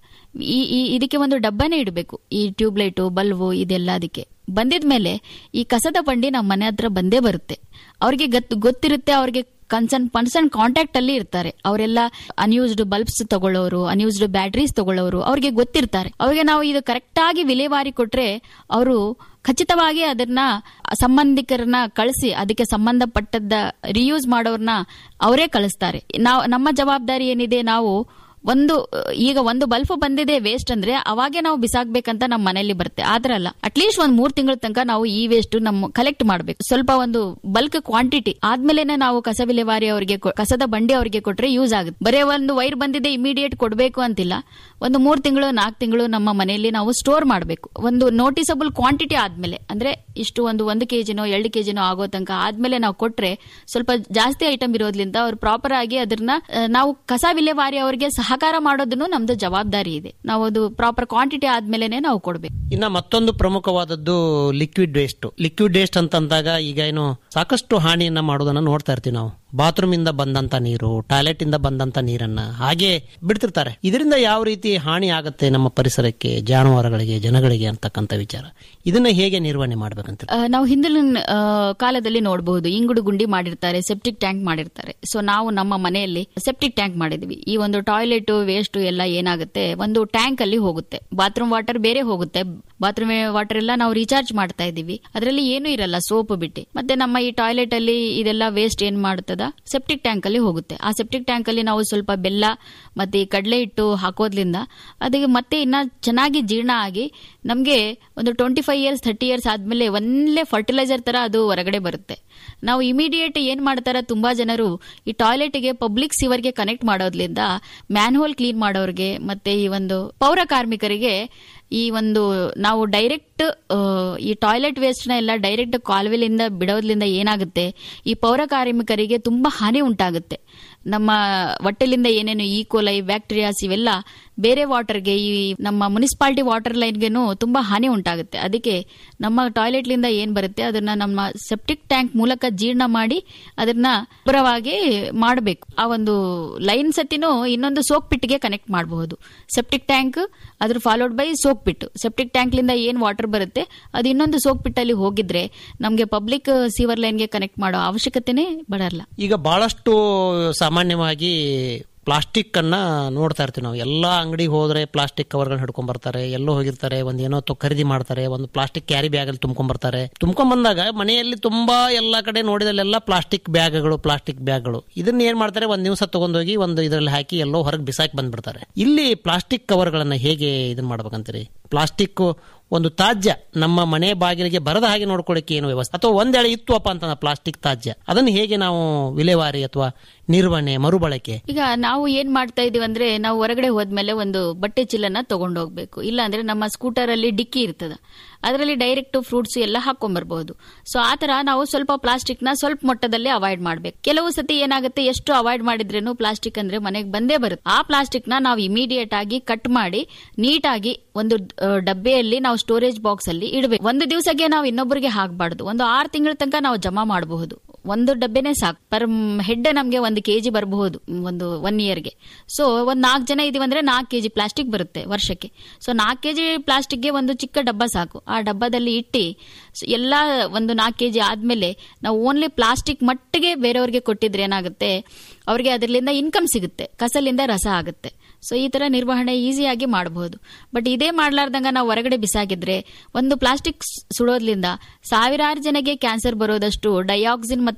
ಈ ಈ ಇದಕ್ಕೆ ಒಂದು ಡಬ್ಬನೇ ಇಡಬೇಕು ಈ ಟ್ಯೂಬ್ ಲೈಟು ಬಲ್ಬು ಇದೆಲ್ಲ ಅದಕ್ಕೆ ಬಂದಿದ್ಮೇಲೆ ಈ ಕಸದ ಬಂಡಿ ನಮ್ಮ ಮನೆ ಹತ್ರ ಬಂದೇ ಬರುತ್ತೆ ಅವ್ರಿಗೆ ಗತ್ ಗೊತ್ತಿರುತ್ತೆ ಅವ್ರಿಗೆ ಕನ್ಸರ್ನ್ ಪರ್ಸನ್ ಕಾಂಟ್ಯಾಕ್ಟ್ ಅಲ್ಲಿ ಇರ್ತಾರೆ ಅವರೆಲ್ಲ ಅನ್ಯೂಸ್ಡ್ ಬಲ್ಬ್ಸ್ ತಗೊಳ್ಳೋರು ಅನ್ಯೂಸ್ಡ್ ಬ್ಯಾಟ್ರೀಸ್ ತಗೊಳ್ಳೋರು ಅವ್ರಿಗೆ ಗೊತ್ತಿರ್ತಾರೆ ಅವ್ರಿಗೆ ನಾವು ಇದು ಕರೆಕ್ಟ್ ಆಗಿ ವಿಲೇವಾರಿ ಕೊಟ್ರೆ ಅವರು ಖಚಿತವಾಗಿ ಅದನ್ನ ಸಂಬಂಧಿಕರನ್ನ ಕಳಿಸಿ ಅದಕ್ಕೆ ಸಂಬಂಧಪಟ್ಟದ್ದ ರಿಯೂಸ್ ಮಾಡೋರ್ನ ಅವರೇ ಕಳಿಸ್ತಾರೆ ನಾವು ನಮ್ಮ ಜವಾಬ್ದಾರಿ ಏನಿದೆ ನಾವು ಒಂದು ಈಗ ಒಂದು ಬಲ್ಫ್ ಬಂದಿದೆ ವೇಸ್ಟ್ ಅಂದ್ರೆ ಅವಾಗೆ ನಾವು ಬಿಸಾಕ್ಬೇಕಂತ ನಮ್ಮ ಮನೆಯಲ್ಲಿ ಬರುತ್ತೆ ಆದ್ರ ಅಲ್ಲ ಅಟ್ಲೀಸ್ಟ್ ಒಂದ್ ಮೂರ್ ತಿಂಗಳ ತನಕ ನಾವು ಈ ವೇಸ್ಟ್ ನಮ್ಮ ಕಲೆಕ್ಟ್ ಮಾಡ್ಬೇಕು ಸ್ವಲ್ಪ ಒಂದು ಬಲ್ಕ್ ಕ್ವಾಂಟಿಟಿ ಆದ್ಮೇಲೆನೆ ನಾವು ಕಸ ವಿಲೇವಾರಿ ಅವರಿಗೆ ಕಸದ ಬಂಡಿ ಅವರಿಗೆ ಕೊಟ್ರೆ ಯೂಸ್ ಆಗುತ್ತೆ ಬರೇ ಒಂದು ವೈರ್ ಬಂದಿದೆ ಇಮಿಡಿಯೇಟ್ ಕೊಡಬೇಕು ಅಂತಿಲ್ಲ ಒಂದು ಮೂರ್ ತಿಂಗಳು ನಾಲ್ಕು ತಿಂಗಳು ನಮ್ಮ ಮನೆಯಲ್ಲಿ ನಾವು ಸ್ಟೋರ್ ಮಾಡಬೇಕು ಒಂದು ನೋಟಿಸಬಲ್ ಕ್ವಾಂಟಿಟಿ ಆದ್ಮೇಲೆ ಅಂದ್ರೆ ಇಷ್ಟು ಒಂದು ಒಂದು ಕೆಜಿನೋ ಎರಡು ಕೆಜಿನೋ ಆಗೋ ತನಕ ಆದ್ಮೇಲೆ ನಾವು ಕೊಟ್ರೆ ಸ್ವಲ್ಪ ಜಾಸ್ತಿ ಐಟಮ್ ಇರೋದ್ರಿಂದ ಅವ್ರು ಪ್ರಾಪರ್ ಆಗಿ ಅದನ್ನ ಆ, ನಾವು ಕಸ ವಿಲೇವಾರಿ ಅವರಿಗೆ ಸಹಕಾರ ಮಾಡೋದನ್ನು ನಮ್ದು ಜವಾಬ್ದಾರಿ ಇದೆ ನಾವು ಅದು ಪ್ರಾಪರ್ ಕ್ವಾಂಟಿಟಿ ಆದ್ಮೇಲೆನೆ ನಾವು ಕೊಡ್ಬೇಕು ಇನ್ನ ಮತ್ತೊಂದು ಪ್ರಮುಖವಾದದ್ದು ಲಿಕ್ವಿಡ್ ವೇಸ್ಟ್ ಲಿಕ್ವಿಡ್ ವೇಸ್ಟ್ ಅಂತಂದಾಗ ಈಗ ಏನು ಸಾಕಷ್ಟು ಹಾನಿಯನ್ನ ಮಾಡೋದನ್ನ ನೋಡ್ತಾ ಇರ್ತೀವಿ ನಾವು ಬಾತ್ರೂಮ್ ಇಂದ ಬಂದಂತ ನೀರು ಟಾಯ್ಲೆಟ್ ಇಂದ ಬಂದಂತ ನೀರನ್ನ ಹಾಗೆ ಬಿಡ್ತಿರ್ತಾರೆ ಇದರಿಂದ ಯಾವ ರೀತಿ ಹಾನಿ ಆಗುತ್ತೆ ನಮ್ಮ ಪರಿಸರಕ್ಕೆ ಜಾನುವಾರುಗಳಿಗೆ ಜನಗಳಿಗೆ ಅಂತಕ್ಕಂಥ ವಿಚಾರ ಇದನ್ನ ಹೇಗೆ ನಿರ್ವಹಣೆ ಮಾಡ್ಬೇಕಂತ ಆ, ನಾವು ಹಿಂದಿನ ಆ, ಕಾಲದಲ್ಲಿ ನೋಡಬಹುದು ಇಂಗುಡು ಗುಂಡಿ ಮಾಡಿರ್ತಾರೆ ಸೆಪ್ಟಿಕ್ ಟ್ಯಾಂಕ್ ಮಾಡಿರ್ತಾರೆ ಸೊ ನಾವು ನಮ್ಮ ಮನೆಯಲ್ಲಿ ಸೆಪ್ಟಿಕ್ ಟ್ಯಾಂಕ್ ಮಾಡಿದ್ವಿ ಈ ಒಂದು ಟಾಯ್ಲೆಟ್ ವೇಸ್ಟ್ ಎಲ್ಲ ಏನಾಗುತ್ತೆ ಒಂದು ಟ್ಯಾಂಕ್ ಅಲ್ಲಿ ಹೋಗುತ್ತೆ ಬಾತ್ರೂಮ್ ವಾಟರ್ ಬೇರೆ ಹೋಗುತ್ತೆ ಬಾತ್ರೂಮ್ ವಾಟರ್ ಎಲ್ಲ ನಾವು ರೀಚಾರ್ಜ್ ಮಾಡ್ತಾ ಇದೀವಿ ಅದರಲ್ಲಿ ಏನು ಇರಲ್ಲ ಸೋಪ್ ಬಿಟ್ಟು ಮತ್ತೆ ನಮ್ಮ ಈ ಟಾಯ್ಲೆಟ್ ಅಲ್ಲಿ ಇದೆಲ್ಲ ವೇಸ್ಟ್ ಏನ್ ಮಾಡ್ತದ ಸೆಪ್ಟಿಕ್ ಟ್ಯಾಂಕ್ ಅಲ್ಲಿ ಹೋಗುತ್ತೆ ಆ ಸೆಪ್ಟಿಕ್ ಟ್ಯಾಂಕ್ ಅಲ್ಲಿ ನಾವು ಸ್ವಲ್ಪ ಬೆಲ್ಲ ಮತ್ತೆ ಈ ಕಡಲೆ ಹಿಟ್ಟು ಹಾಕೋದ್ರಿಂದ ಅದಕ್ಕೆ ಮತ್ತೆ ಇನ್ನ ಚೆನ್ನಾಗಿ ಜೀರ್ಣ ಆಗಿ ನಮಗೆ ಒಂದು twenty five years thirty years ಆದ್ಮೇಲೆ ಒಳ್ಳೆ ಫರ್ಟಿಲೈಸರ್ ತರ ಅದು ಹೊರಗಡೆ ಬರುತ್ತೆ ನಾವು ಇಮಿಡಿಯೇಟ್ ಏನ್ ಮಾಡ್ತಾರ ತುಂಬಾ ಜನರು ಈ ಟಾಯ್ಲೆಟ್ಗೆ ಪಬ್ಲಿಕ್ ಸಿವರ್ಗೆ ಕನೆಕ್ಟ್ ಮಾಡೋದ್ರಿಂದ ಮ್ಯಾನ್ಹೋಲ್ ಕ್ಲೀನ್ ಮಾಡೋರ್ಗೆ ಮತ್ತೆ ಈ ಒಂದು ಪೌರ ಕಾರ್ಮಿಕರಿಗೆ ಈ ಒಂದು ನಾವು ಡೈರೆಕ್ಟ್ ಈ ಟಾಯ್ಲೆಟ್ ವೇಸ್ಟ್ ನ ಎಲ್ಲ ಡೈರೆಕ್ಟ್ ಕಾಲುವೆಲಿಂದ ಬಿಡೋದ್ರಿಂದ ಏನಾಗುತ್ತೆ ಈ ಪೌರ ಕಾರ್ಮಿಕರಿಗೆ ತುಂಬಾ ಹಾನಿ ಉಂಟಾಗುತ್ತೆ ನಮ್ಮ ಹೊಟ್ಟೆಲಿಂದ ಏನೇನು ಈಕೋಲೈ ಬ್ಯಾಕ್ಟೀರಿಯಾಸ್ ಇವೆಲ್ಲ ಬೇರೆ ವಾಟರ್ಗೆ ಈ ನಮ್ಮ ಮುನಿಸಿಪಾಲಿಟಿ ವಾಟರ್ ಲೈನ್ಗೆನೂ ತುಂಬಾ ಹಾನಿ ಉಂಟಾಗುತ್ತೆ ಅದಕ್ಕೆ ನಮ್ಮ ಟಾಯ್ಲೆಟ್ಲಿಂದ ಏನ್ ಬರುತ್ತೆ ಅದನ್ನ ನಮ್ಮ ಸೆಪ್ಟಿಕ್ ಟ್ಯಾಂಕ್ ಮೂಲಕ ಜೀರ್ಣ ಮಾಡಿ ಅದನ್ನ ಶುಭ್ರವಾಗಿ ಮಾಡಬೇಕು ಆ ಒಂದು ಲೈನ್ ಸತಿನೂ ಇನ್ನೊಂದು ಸೋಕ್ ಪಿಟ್ಗೆ ಕನೆಕ್ಟ್ ಮಾಡಬಹುದು ಸೆಪ್ಟಿಕ್ ಟ್ಯಾಂಕ್ ಅದ್ರ followed by soak pit septic tank ಲಿಂದ ಏನ್ ವಾಟರ್ ಬರುತ್ತೆ ಅದು ಇನ್ನೊಂದು ಸೋಕ್ ಪಿಟ್ ಅಲ್ಲಿ ಹೋಗಿದ್ರೆ ನಮಗೆ ಪಬ್ಲಿಕ್ ಸೀವರ್ ಲೈನ್ಗೆ ಕನೆಕ್ಟ್ ಮಾಡೋ ಅವಶ್ಯಕತೆನೇ ಬರಲ್ಲ ಈಗ ಬಹಳಷ್ಟು ಸಾಮಾನ್ಯವಾಗಿ ಪ್ಲಾಸ್ಟಿಕ್ ಅನ್ನ ನೋಡ್ತಾ ಇರ್ತೀವಿ ನಾವು ಎಲ್ಲಾ ಅಂಗಡಿಗೆ ಹೋದ್ರೆ ಪ್ಲಾಸ್ಟಿಕ್ ಕವರ್ಗಳನ್ನ ಹಿಡ್ಕೊಂಡ್ ಬರ್ತಾರೆ ಎಲ್ಲೋ ಹೋಗಿರ್ತಾರೆ ಒಂದ್ ಏನೋ ತೊ ಖರೀದಿ ಮಾಡ್ತಾರೆ ಒಂದು ಪ್ಲಾಸ್ಟಿಕ್ ಕ್ಯಾರಿ ಬ್ಯಾಗ್ ಅಲ್ಲಿ ತುಂಬ್ಕೊಂಡ್ ಬರ್ತಾರೆ ತುಂಬ್ಕೊಂಡ್ ಬಂದಾಗ ಮನೆಯಲ್ಲಿ ತುಂಬಾ ಎಲ್ಲಾ ಕಡೆ ನೋಡಿದಲ್ಲೆಲ್ಲ ಪ್ಲಾಸ್ಟಿಕ್ ಬ್ಯಾಗ್ಗಳು ಪ್ಲಾಸ್ಟಿಕ್ ಬ್ಯಾಗ್ಗಳು ಇದನ್ನ ಏನ್ ಮಾಡ್ತಾರೆ ಒಂದ್ ದಿವಸ ತಗೊಂಡೋಗಿ ಒಂದು ಇದರಲ್ಲಿ ಹಾಕಿ ಎಲ್ಲೋ ಹೊರಗೆ ಬಿಸಾಕಿ ಬಂದ್ಬಿಡ್ತಾರೆ ಇಲ್ಲಿ ಪ್ಲಾಸ್ಟಿಕ್ ಕವರ್ಗಳನ್ನ ಹೇಗೆ ಇದನ್ನ ಮಾಡ್ಬೇಕಂತೀರಿ ಪ್ಲಾಸ್ಟಿಕ್ ಒಂದು ತಾಜ್ಯ ನಮ್ಮ ಮನೆ ಬಾಗಿಲಿಗೆ ಬರದ ಹಾಗೆ ನೋಡ್ಕೊಳ್ಳಿಕ್ಕೆ ಏನು ವ್ಯವಸ್ಥೆ ಅಥವಾ ಒಂದೆಳೆ ಇತ್ತುವಪ್ಪ ಅಂತ ಪ್ಲಾಸ್ಟಿಕ್ ತಾಜ್ಯ ಅದನ್ನು ಹೇಗೆ ನಾವು ವಿಲೇವಾರಿ ಅಥವಾ ನಿರ್ವಹಣೆ ಮರುಬಳಕೆ ಈಗ ನಾವು ಏನ್ ಮಾಡ್ತಾ ಇದೀವಿ ಅಂದ್ರೆ ನಾವು ಹೊರಗಡೆ ಹೋದ್ಮೇಲೆ ಒಂದು ಬಟ್ಟೆ ಚೀಲನ ತಗೊಂಡು ಹೋಗ್ಬೇಕು ಇಲ್ಲ ಅಂದ್ರೆ ನಮ್ಮ ಸ್ಕೂಟರ್ ಅಲ್ಲಿ ಡಿಕ್ಕಿ ಇರ್ತದ ಅದರಲ್ಲಿ ಡೈರೆಕ್ಟ್ ಫ್ರೂಟ್ಸ್ ಎಲ್ಲ ಹಾಕೊಂಡ್ಬರ್ಬಹುದು ಸೊ ಆ ತರ ನಾವು ಸ್ವಲ್ಪ ಪ್ಲಾಸ್ಟಿಕ್ ನ ಸ್ವಲ್ಪ ಮೊಟ್ಟದಲ್ಲಿ ಅವಾಯ್ಡ್ ಮಾಡ್ಬೇಕು ಕೆಲವು ಸತಿ ಏನಾಗುತ್ತೆ ಎಷ್ಟು ಅವಾಯ್ಡ್ ಮಾಡಿದ್ರೇನು ಪ್ಲಾಸ್ಟಿಕ್ ಅಂದ್ರೆ ಮನೆಗೆ ಬಂದೇ ಬರುತ್ತೆ ಆ ಪ್ಲಾಸ್ಟಿಕ್ ನ ನಾವು ಇಮಿಡಿಯೇಟ್ ಆಗಿ ಕಟ್ ಮಾಡಿ ನೀಟಾಗಿ ಒಂದು ಆ, ಡಬ್ಬೆಯಲ್ಲಿ ನಾವು ಸ್ಟೋರೇಜ್ ಬಾಕ್ಸ್ ಅಲ್ಲಿ ಇಡಬೇಕು ಒಂದು ದಿವಸಕ್ಕೆ ನಾವು ಇನ್ನೊಬ್ಬರಿಗೆ ಹಾಕಬಾರ್ದು ಒಂದು ಆರು ತಿಂಗಳ ತನಕ ನಾವು ಜಮಾ ಮಾಡಬಹುದು ಒಂದು ಡಬ್ಬೆನೆ ಸಾಕು ಪರ್ ಹೆಡ್ ನಮಗೆ ಒಂದು ಕೆಜಿ ಬರಬಹುದು ಒಂದು ಒನ್ ಇಯರ್ಗೆ ಸೊ ಒಂದ್ ನಾಲ್ಕು ಜನ ಇದೀವಿ ಅಂದ್ರೆ ನಾಲ್ಕು ಕೆಜಿ ಪ್ಲಾಸ್ಟಿಕ್ ಬರುತ್ತೆ ವರ್ಷಕ್ಕೆ ಸೊ ನಾಲ್ಕು ಕೆಜಿ ಪ್ಲಾಸ್ಟಿಕ್ಗೆ ಒಂದು ಚಿಕ್ಕ ಡಬ್ಬ ಸಾಕು ಆ ಡಬ್ಬದಲ್ಲಿ ಇಟ್ಟು ಸೊ ಎಲ್ಲ ಒಂದು ನಾಲ್ಕು ಕೆಜಿ ಆದ್ಮೇಲೆ ನಾವು ಓನ್ಲಿ ಪ್ಲಾಸ್ಟಿಕ್ ಮಟ್ಟಿಗೆ ಬೇರೆಯವ್ರಿಗೆ ಕೊಟ್ಟಿದ್ರೆ ಏನಾಗುತ್ತೆ ಅವ್ರಿಗೆ ಅದರಿಂದ ಇನ್ಕಮ್ ಸಿಗುತ್ತೆ ಕಸಲಿಂದ ರಸ ಆಗುತ್ತೆ ಸೊ ಈ ತರ ನಿರ್ವಹಣೆ ಈಸಿಯಾಗಿ ಮಾಡಬಹುದು ಬಟ್ ಇದೇ ಮಾಡ್ಲಾರ್ದಂಗ ನಾವು ಹೊರಗಡೆ ಬಿಸಾಕಿದ್ರೆ ಒಂದು ಪ್ಲಾಸ್ಟಿಕ್ ಸುಡೋದ್ರಿಂದ ಸಾವಿರಾರು ಜನಕ್ಕೆ ಕ್ಯಾನ್ಸರ್ ಬರೋದಷ್ಟು ಡಯಾಕ್ಸಿನ್ ಮತ್ತೆ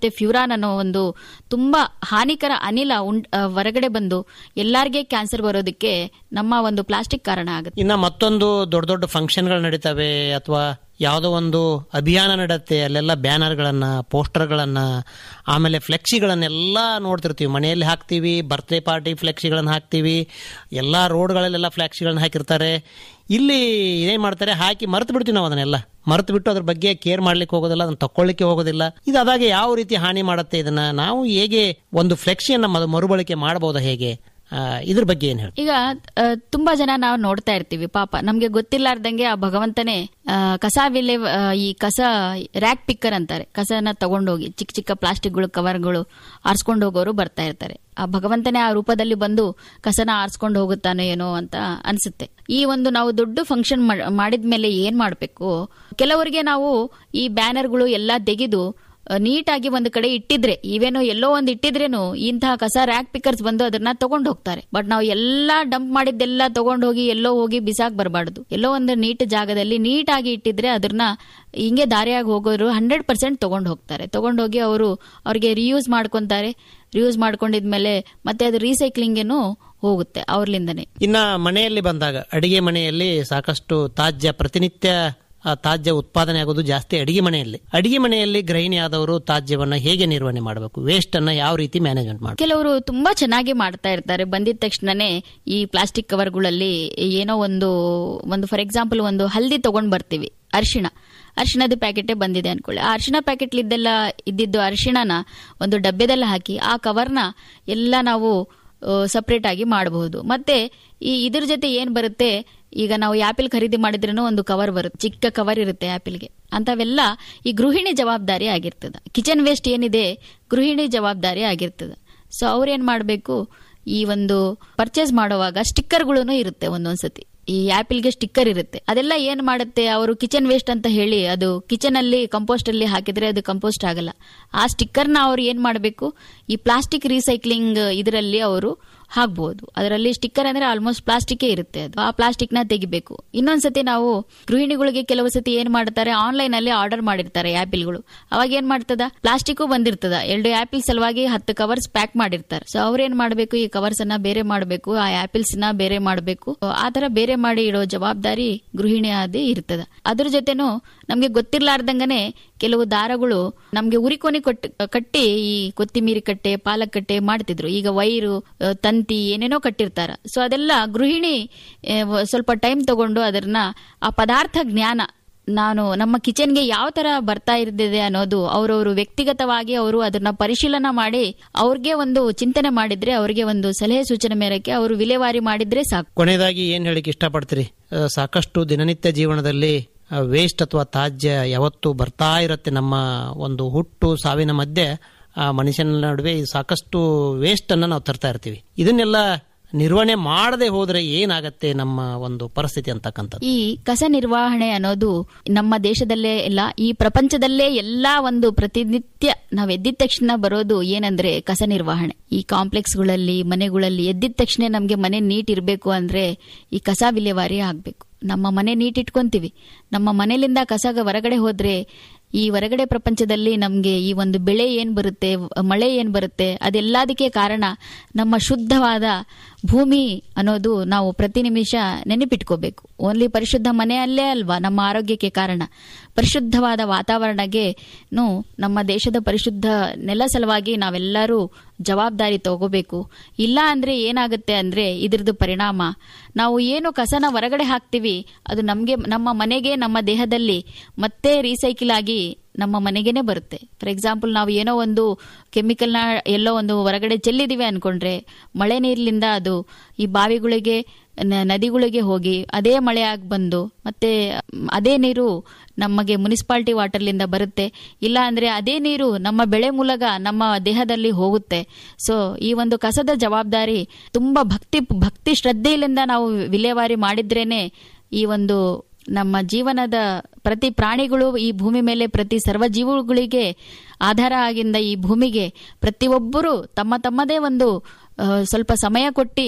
ಮತ್ತೆ ಫ್ಯೂರಾನ್ ಅನ್ನೋ ಒಂದು ತುಂಬಾ ಹಾನಿಕರ ಅನಿಲ ಉಂಡ್ ಆ, ಹೊರಗಡೆ ಬಂದು ಎಲ್ಲಾರ್ಗೆ ಕ್ಯಾನ್ಸರ್ ಬರೋದಕ್ಕೆ ನಮ್ಮ ಒಂದು ಪ್ಲಾಸ್ಟಿಕ್ ಕಾರಣ ಆಗುತ್ತೆ ಇನ್ನ ಮತ್ತೊಂದು ದೊಡ್ಡ ದೊಡ್ಡ ಫಂಕ್ಷನ್ಗಳು ನಡೀತವೆ ಅಥವಾ ಯಾವುದೋ ಒಂದು ಅಭಿಯಾನ ನಡೆಯುತ್ತೆ ಅಲ್ಲೆಲ್ಲ ಬ್ಯಾನರ್ಗಳನ್ನ ಪೋಸ್ಟರ್ಗಳನ್ನ ಆಮೇಲೆ ಫ್ಲೆಕ್ಸಿಗಳನ್ನೆಲ್ಲ ನೋಡ್ತಿರ್ತೀವಿ ಮನೆಯಲ್ಲಿ ಹಾಕ್ತೀವಿ ಬರ್ತ್ಡೇ ಪಾರ್ಟಿ ಫ್ಲೆಕ್ಸಿಗಳನ್ನ ಹಾಕ್ತೀವಿ ಎಲ್ಲ ರೋಡ್ಗಳಲ್ಲೆಲ್ಲ ಫ್ಲೆಕ್ಸಿಗಳನ್ನ ಹಾಕಿರ್ತಾರೆ ಇಲ್ಲಿ ಏನ್ ಮಾಡ್ತಾರೆ ಹಾಕಿ ಮರೆತು ಬಿಡ್ತೀವಿ ನಾವು ಅದನ್ನೆಲ್ಲ ಮರೆತು ಬಿಟ್ಟು ಅದ್ರ ಬಗ್ಗೆ ಕೇರ್ ಮಾಡ್ಲಿಕ್ಕೆ ಹೋಗೋದಿಲ್ಲ ಅದನ್ನ ತಕೊಳ್ಳಿಕ್ಕೆ ಹೋಗೋದಿಲ್ಲ ಇದು ಅದಾಗೆ ಯಾವ ರೀತಿ ಹಾನಿ ಮಾಡುತ್ತೆ ಇದನ್ನ ನಾವು ಹೇಗೆ ಒಂದು ಫ್ಲೆಕ್ಸಿಯನ್ನ ಮರು- ಮರುಬಳಕೆ ಮಾಡಬಹುದಾ ಹೇಗೆ ಆ, ಇದ್ರ ಬಗ್ಗೆ ಏನ್ ಹೇಳಿ ಈಗ ಆ, ತುಂಬಾ ಜನ ನಾವು ನೋಡ್ತಾ ಇರ್ತೀವಿ ಪಾಪ ನಮ್ಗೆ ಗೊತ್ತಿಲ್ಲಾರ್ದಂಗೆ ಆ ಭಗವಂತನೇ ಆ, ಕಸ ವಿಲೆ ಆ, ಈ ಕಸ ರ್ಯಾಕ್ ಪಿಕ್ಕರ್ ಅಂತಾರೆ ಕಸನ ತಗೊಂಡೋಗಿ ಚಿಕ್ಕ ಚಿಕ್ಕ ಪ್ಲಾಸ್ಟಿಕ್ಗಳು ಕವರ್ಗಳು ಆರಿಸ್ಕೊಂಡು ಹೋಗೋರು ಬರ್ತಾ ಇರ್ತಾರೆ ಆ ಭಗವಂತನೇ ಆ ರೂಪದಲ್ಲಿ ಬಂದು ಕಸನ ಆರಿಸ್ಕೊಂಡು ಹೋಗುತ್ತಾನೋ ಏನೋ ಅಂತ ಅನ್ಸುತ್ತೆ ಈ ಒಂದು ನಾವು ದೊಡ್ಡ ಫಂಕ್ಷನ್ ಮಾಡಿದ್ಮೇಲೆ ಏನ್ ಮಾಡ್ಬೇಕು ಕೆಲವರಿಗೆ ನಾವು ಈ ಬ್ಯಾನರ್ಗಳು ಎಲ್ಲಾ ತೆಗೆದು ಅಹ್, ನೀಟಾಗಿ ಒಂದು ಕಡೆ ಇಟ್ಟಿದ್ರೆ ಇವೇನೋ ಎಲ್ಲೋ ಒಂದು ಇಟ್ಟಿದ್ರೇನು ಇಂತಹ ಕಸ ರ್ಯಾಕ್ ಪಿಕರ್ಸ್ ಬಂದು ಅದನ್ನ ತಗೊಂಡು ಹೋಗ್ತಾರೆ ಬಟ್ ನಾವು ಎಲ್ಲಾ ಡಂಪ್ ಮಾಡಿದ್ದೆಲ್ಲ ತಗೊಂಡು ಹೋಗಿ ಎಲ್ಲೋ ಹೋಗಿ ಬಿಸಾಕ್ ಬರಬಾರ್ದು ಎಲ್ಲೋ ಒಂದು ನೀಟ್ ಜಾಗದಲ್ಲಿ ನೀಟಾಗಿ ಇಟ್ಟಿದ್ರೆ ಅದನ್ನ ಹಿಂಗೆ ದಾರಿಯಾಗಿ ಹೋಗೋರು ಹಂಡ್ರೆಡ್ ಪರ್ಸೆಂಟ್ ತಗೊಂಡು ಹೋಗ್ತಾರೆ ತಗೊಂಡೋಗಿ ಅವರು ಅವ್ರಿಗೆ ರಿಯೂಸ್ ಮಾಡ್ಕೊಂತಾರೆ ರಿಯೂಸ್ ಮಾಡ್ಕೊಂಡಿದ್ಮೇಲೆ ಮತ್ತೆ ಅದು ರೀಸೈಕ್ಲಿಂಗೇನು ಹೋಗುತ್ತೆ ಅವ್ರಲಿಂದನೇ ಇನ್ನ ಮನೆಯಲ್ಲಿ ಬಂದಾಗ ಅಡಿಗೆ ಮನೆಯಲ್ಲಿ ಸಾಕಷ್ಟು ತಾಜ್ಯ ಪ್ರತಿನಿತ್ಯ ಆ ತಾಜ್ಯ ಉತ್ಪಾದನೆ ಆಗೋದು ಜಾಸ್ತಿ ಅಡಿಗೆ ಮನೆಯಲ್ಲಿ ಅಡಿಗೆ ಮನೆಯಲ್ಲಿ ಗೃಹಿಣಿ ಆದವರು ತಾಜ್ಯವನ್ನ ಹೇಗೆ ನಿರ್ವಹಣೆ ಮಾಡಬೇಕು ವೇಸ್ಟ್ ಅನ್ನ ಯಾವ ರೀತಿ ಮ್ಯಾನೇಜ್ಮೆಂಟ್ ಮಾಡಬೇಕು ಕೆಲವರು ತುಂಬಾ ಚೆನ್ನಾಗಿ ಮಾಡ್ತಾ ಇರ್ತಾರೆ ಬಂದಿದ ತಕ್ಷಣನೇ ಈ ಪ್ಲಾಸ್ಟಿಕ್ ಕವರ್ಗಳಲ್ಲಿ ಏನೋ ಒಂದು ಒಂದು ಫಾರ್ ಎಕ್ಸಾಂಪಲ್ ಒಂದು ಹಲ್ದಿ ತಗೊಂಡ್ ಬರ್ತೀವಿ ಅರಿಶಿಣ ಅರಿಶಿಣದ ಪ್ಯಾಕೆಟೇ ಬಂದಿದೆ ಅನ್ಕೊಳ್ಳಿ ಆ ಅರಿಶಿಣ ಪ್ಯಾಕೆಟ್ಲಿದ್ದೆಲ್ಲ ಇದ್ದಿದ್ದು ಅರಿಶಿಣನ ಒಂದು ಡಬ್ಬೆದಲ್ಲಿ ಹಾಕಿ ಆ ಕವರ್ನ ಎಲ್ಲ ನಾವು ಸಪರೇಟ್ ಆಗಿ ಮಾಡಬಹುದು ಮತ್ತೆ ಈ ಇದ್ರ ಜೊತೆ ಏನ್ ಬರುತ್ತೆ ಈಗ ನಾವು ಆಪಿಲ್ ಖರೀದಿ ಮಾಡಿದ್ರೂ ಒಂದು ಕವರ್ ಬರುತ್ತೆ ಚಿಕ್ಕ ಕವರ್ ಇರುತ್ತೆ ಆಪಿಲ್ಗೆ ಅಂತವೆಲ್ಲ ಈ ಗೃಹಿಣಿ ಜವಾಬ್ದಾರಿ ಆಗಿರ್ತದ ಕಿಚನ್ ವೇಸ್ಟ್ ಏನಿದೆ ಗೃಹಿಣಿ ಜವಾಬ್ದಾರಿ ಆಗಿರ್ತದ ಸೊ ಅವ್ರೇನ್ ಮಾಡಬೇಕು ಈ ಒಂದು ಪರ್ಚೇಸ್ ಮಾಡುವಾಗ ಸ್ಟಿಕ್ಕರ್ಗಳು ಇರುತ್ತೆ ಒಂದೊಂದ್ಸತಿ ಈ ಆಪಿಲ್ಗೆ ಸ್ಟಿಕ್ಕರ್ ಇರುತ್ತೆ ಅದೆಲ್ಲ ಏನ್ ಮಾಡುತ್ತೆ ಅವರು ಕಿಚನ್ ವೇಸ್ಟ್ ಅಂತ ಹೇಳಿ ಅದು ಕಿಚನ್ ಅಲ್ಲಿ ಕಂಪೋಸ್ಟ್ ಅಲ್ಲಿ ಹಾಕಿದ್ರೆ ಅದು ಕಂಪೋಸ್ಟ್ ಆಗಲ್ಲ ಆ ಸ್ಟಿಕ್ಕರ್ನ ಅವ್ರು ಏನ್ ಮಾಡಬೇಕು ಈ ಪ್ಲಾಸ್ಟಿಕ್ ರೀಸೈಕ್ಲಿಂಗ್ ಇದರಲ್ಲಿ ಅವರು ಹಾಕ್ಬಹುದು ಅದರಲ್ಲಿ ಸ್ಟಿಕ್ಕರ್ ಅಂದ್ರೆ ಆಲ್ಮೋಸ್ಟ್ ಪ್ಲಾಸ್ಟಿಕ್ ಇರುತ್ತೆ ಅದು ಆ ಪ್ಲಾಸ್ಟಿಕ್ ನ ತೆಗಿಬೇಕು ಇನ್ನೊಂದ್ಸತಿ ನಾವು ಗೃಹಿಣಿಗಳಿಗೆ ಕೆಲವು ಸತಿ ಏನ್ ಮಾಡ್ತಾರೆ ಆನ್ಲೈನ್ ಅಲ್ಲಿ ಆರ್ಡರ್ ಮಾಡಿರ್ತಾರೆ ಆಪಿಲ್ಗಳು ಅವಾಗ ಏನ್ ಮಾಡ್ತದ ಪ್ಲಾಸ್ಟಿಕ್ ಬಂದಿರ್ತದ ಎರಡು ಆಪಿಲ್ ಸಲುವಾಗಿ ಹತ್ತು ಕವರ್ಸ್ ಪ್ಯಾಕ್ ಮಾಡಿರ್ತಾರೆ ಸೊ ಅವ್ರೇನ್ ಮಾಡ್ಬೇಕು ಈ ಕವರ್ಸ್ ಅನ್ನ ಬೇರೆ ಮಾಡಬೇಕು ಆ ಆಪಿಲ್ಸ್ ನ ಬೇರೆ ಮಾಡಬೇಕು ಆ ತರ ಬೇರೆ ಮಾಡಿ ಇಡೋ ಜವಾಬ್ದಾರಿ ಗೃಹಿಣಿ ಆದಿ ಇರ್ತದ ಅದ್ರ ಜೊತೆನು ನಮ್ಗೆ ಗೊತ್ತಿರ್ಲಾರ್ದಂಗನೆ ಕೆಲವು ದಾರಗಳು ನಮ್ಗೆ ಉರಿಕೊನಿ ಕೊಟ್ಟು ಕಟ್ಟಿ ಈ ಕೊತ್ತಿಮೀರಿ ಕಟ್ಟೆ ಪಾಲಕ್ ಕಟ್ಟೆ ಮಾಡ್ತಿದ್ರು ಈಗ ವೈರು ಆ, ತಂತಿ ಏನೇನೋ ಕಟ್ಟಿರ್ತಾರ ಸೊ ಅದೆಲ್ಲ ಗೃಹಿಣಿ ಆ, ವ- ಸ್ವಲ್ಪ ಟೈಮ್ ತಗೊಂಡು ಅದನ್ನ ಆ ಪದಾರ್ಥ ಜ್ಞಾನ ನಾನು ನಮ್ಮ ಕಿಚನ್ಗೆ ಯಾವ ತರ ಬರ್ತಾ ಇರ್ದಿದೆ ಅನ್ನೋದು ಅವರವರು ವ್ಯಕ್ತಿಗತವಾಗಿ ಅವರು ಅದನ್ನ ಪರಿಶೀಲನೆ ಮಾಡಿ ಅವ್ರಿಗೆ ಒಂದು ಚಿಂತನೆ ಮಾಡಿದ್ರೆ ಅವ್ರಿಗೆ ಒಂದು ಸಲಹೆ ಸೂಚನೆ ಮೇರೆಗೆ ಅವರು ವಿಲೇವಾರಿ ಮಾಡಿದ್ರೆ ಸಾಕು ಕೊನೆಯದಾಗಿ ಏನ್ ಹೇಳಿಕ್ಕೆ ಇಷ್ಟಪಡ್ತೀರಿ ಆ, ಸಾಕಷ್ಟು ದಿನನಿತ್ಯ ಜೀವನದಲ್ಲಿ ವೇಸ್ಟ್ ಅಥವಾ ತಾಜ್ಯ ಯಾವತ್ತು ಬರ್ತಾ ಇರುತ್ತೆ ನಮ್ಮ ಒಂದು ಹುಟ್ಟು ಸಾವಿನ ಮಧ್ಯೆ ಆ ಮನುಷ್ಯನ ನಡುವೆ ಈ ಸಾಕಷ್ಟು ವೇಸ್ಟ್ ಅನ್ನ ನಾವು ತರ್ತಾ ಇರ್ತೀವಿ ಇದನ್ನೆಲ್ಲ ನಿರ್ವಹಣೆ ಮಾಡದೆ ಹೋದ್ರೆ ಏನಾಗತ್ತೆ ನಮ್ಮ ಒಂದು ಪರಿಸ್ಥಿತಿ ಅಂತಕ್ಕಂಥದ್ದು ಈ ಕಸ ನಿರ್ವಹಣೆ ಅನ್ನೋದು ನಮ್ಮ ದೇಶದಲ್ಲೇ ಇಲ್ಲ ಈ ಪ್ರಪಂಚದಲ್ಲೇ ಎಲ್ಲಾ ಒಂದು ಪ್ರತಿನಿತ್ಯ ನಾವ್ ಎದ್ದಿದ ತಕ್ಷಣ ಬರೋದು ಏನಂದ್ರೆ ಕಸ ನಿರ್ವಹಣೆ ಈ ಕಾಂಪ್ಲೆಕ್ಸ್ಗಳಲ್ಲಿ ಮನೆಗಳಲ್ಲಿ ಎದ್ದಿದ ತಕ್ಷಣ ನಮ್ಗೆ ಮನೆ ನೀಟ್ ಇರಬೇಕು ಅಂದ್ರೆ ಈ ಕಸ ವಿಲೇವಾರಿ ಆಗ್ಬೇಕು ನಮ್ಮ ಮನೆ ನೀಟ್ ಇಟ್ಕೊಂತೀವಿ ನಮ್ಮ ಮನೆಯಿಂದ ಕಸ ಹೊರಗಡೆ ಹೋದ್ರೆ ಈ ಹೊರಗಡೆ ಪ್ರಪಂಚದಲ್ಲಿ ನಮ್ಗೆ ಈ ಒಂದು ಬೆಳೆ ಏನ್ ಬರುತ್ತೆ ಮಳೆ ಏನ್ ಬರುತ್ತೆ ಅದೆಲ್ಲದಕ್ಕೆ ಕಾರಣ ನಮ್ಮ ಶುದ್ಧವಾದ ಭೂಮಿ ಅನ್ನೋದು ನಾವು ಪ್ರತಿ ನಿಮಿಷ ನೆನಪಿಟ್ಕೋಬೇಕು ಓನ್ಲಿ ಪರಿಶುದ್ಧ ಮನೆಯಲ್ಲೇ ಅಲ್ವಾ ನಮ್ಮ ಆರೋಗ್ಯಕ್ಕೆ ಕಾರಣ ಪರಿಶುದ್ಧವಾದ ವಾತಾವರಣಗೆ ನಮ್ಮ ದೇಶದ ಪರಿಶುದ್ಧ ನೆಲ ಸಲುವಾಗಿ ನಾವೆಲ್ಲರೂ ಜವಾಬ್ದಾರಿ ತಗೋಬೇಕು ಇಲ್ಲ ಅಂದ್ರೆ ಏನಾಗುತ್ತೆ ಅಂದ್ರೆ ಇದ್ರದ್ದು ಪರಿಣಾಮ ನಾವು ಏನು ಕಸನ ಹೊರಗಡೆ ಹಾಕ್ತಿವಿ ಅದು ನಮ್ಗೆ ನಮ್ಮ ಮನೆಗೆ ನಮ್ಮ ದೇಹದಲ್ಲಿ ಮತ್ತೆ ರೀಸೈಕಲ್ ಆಗಿ ನಮ್ಮ ಮನೆಗೇನೆ ಬರುತ್ತೆ ಫಾರ್ ಎಕ್ಸಾಂಪಲ್ ನಾವು ಏನೋ ಒಂದು ಕೆಮಿಕಲ್ನ ಎಲ್ಲೋ ಒಂದು ಹೊರಗಡೆ ಚೆಲ್ಲಿದಿವಿ ಅನ್ಕೊಂಡ್ರೆ ಮಳೆ ನೀರಿನಿಂದ ಅದು ಈ ಬಾವಿಗಳಿಗೆ ನ- ನದಿಗಳಿಗೆ ಹೋಗಿ ಅದೇ ಮಳೆ ಆಗಿ ಬಂದು ಮತ್ತೆ ಮ್, ಅದೇ ನೀರು ನಮಗೆ ಮುನಿಸಿಪಾಲಿಟಿ ವಾಟರ್ಲಿಂದ ಬರುತ್ತೆ ಇಲ್ಲ ಅಂದ್ರೆ ಅದೇ ನೀರು ನಮ್ಮ ಬೆಳೆ ಮೂಲಕ ನಮ್ಮ ದೇಹದಲ್ಲಿ ಹೋಗುತ್ತೆ ಸೊ ಈ ಒಂದು ಕಸದ ಜವಾಬ್ದಾರಿ ತುಂಬಾ ಭಕ್ತಿ ಭಕ್ತಿ ಶ್ರದ್ಧೆಯಿಂದ ನಾವು ವಿಲೇವಾರಿ ಮಾಡಿದ್ರೇನೆ ಈ ಒಂದು ನಮ್ಮ ಜೀವನದ ಪ್ರತಿ ಪ್ರಾಣಿಗಳು ಈ ಭೂಮಿ ಮೇಲೆ ಪ್ರತಿ ಸರ್ವಜೀವಿಗಳಿಗೆ ಆಧಾರ ಆಗಿಂದ ಈ ಭೂಮಿಗೆ ಪ್ರತಿಯೊಬ್ಬರು ತಮ್ಮ ತಮ್ಮದೇ ಒಂದು ಆ, ಸ್ವಲ್ಪ ಸಮಯ ಕೊಟ್ಟು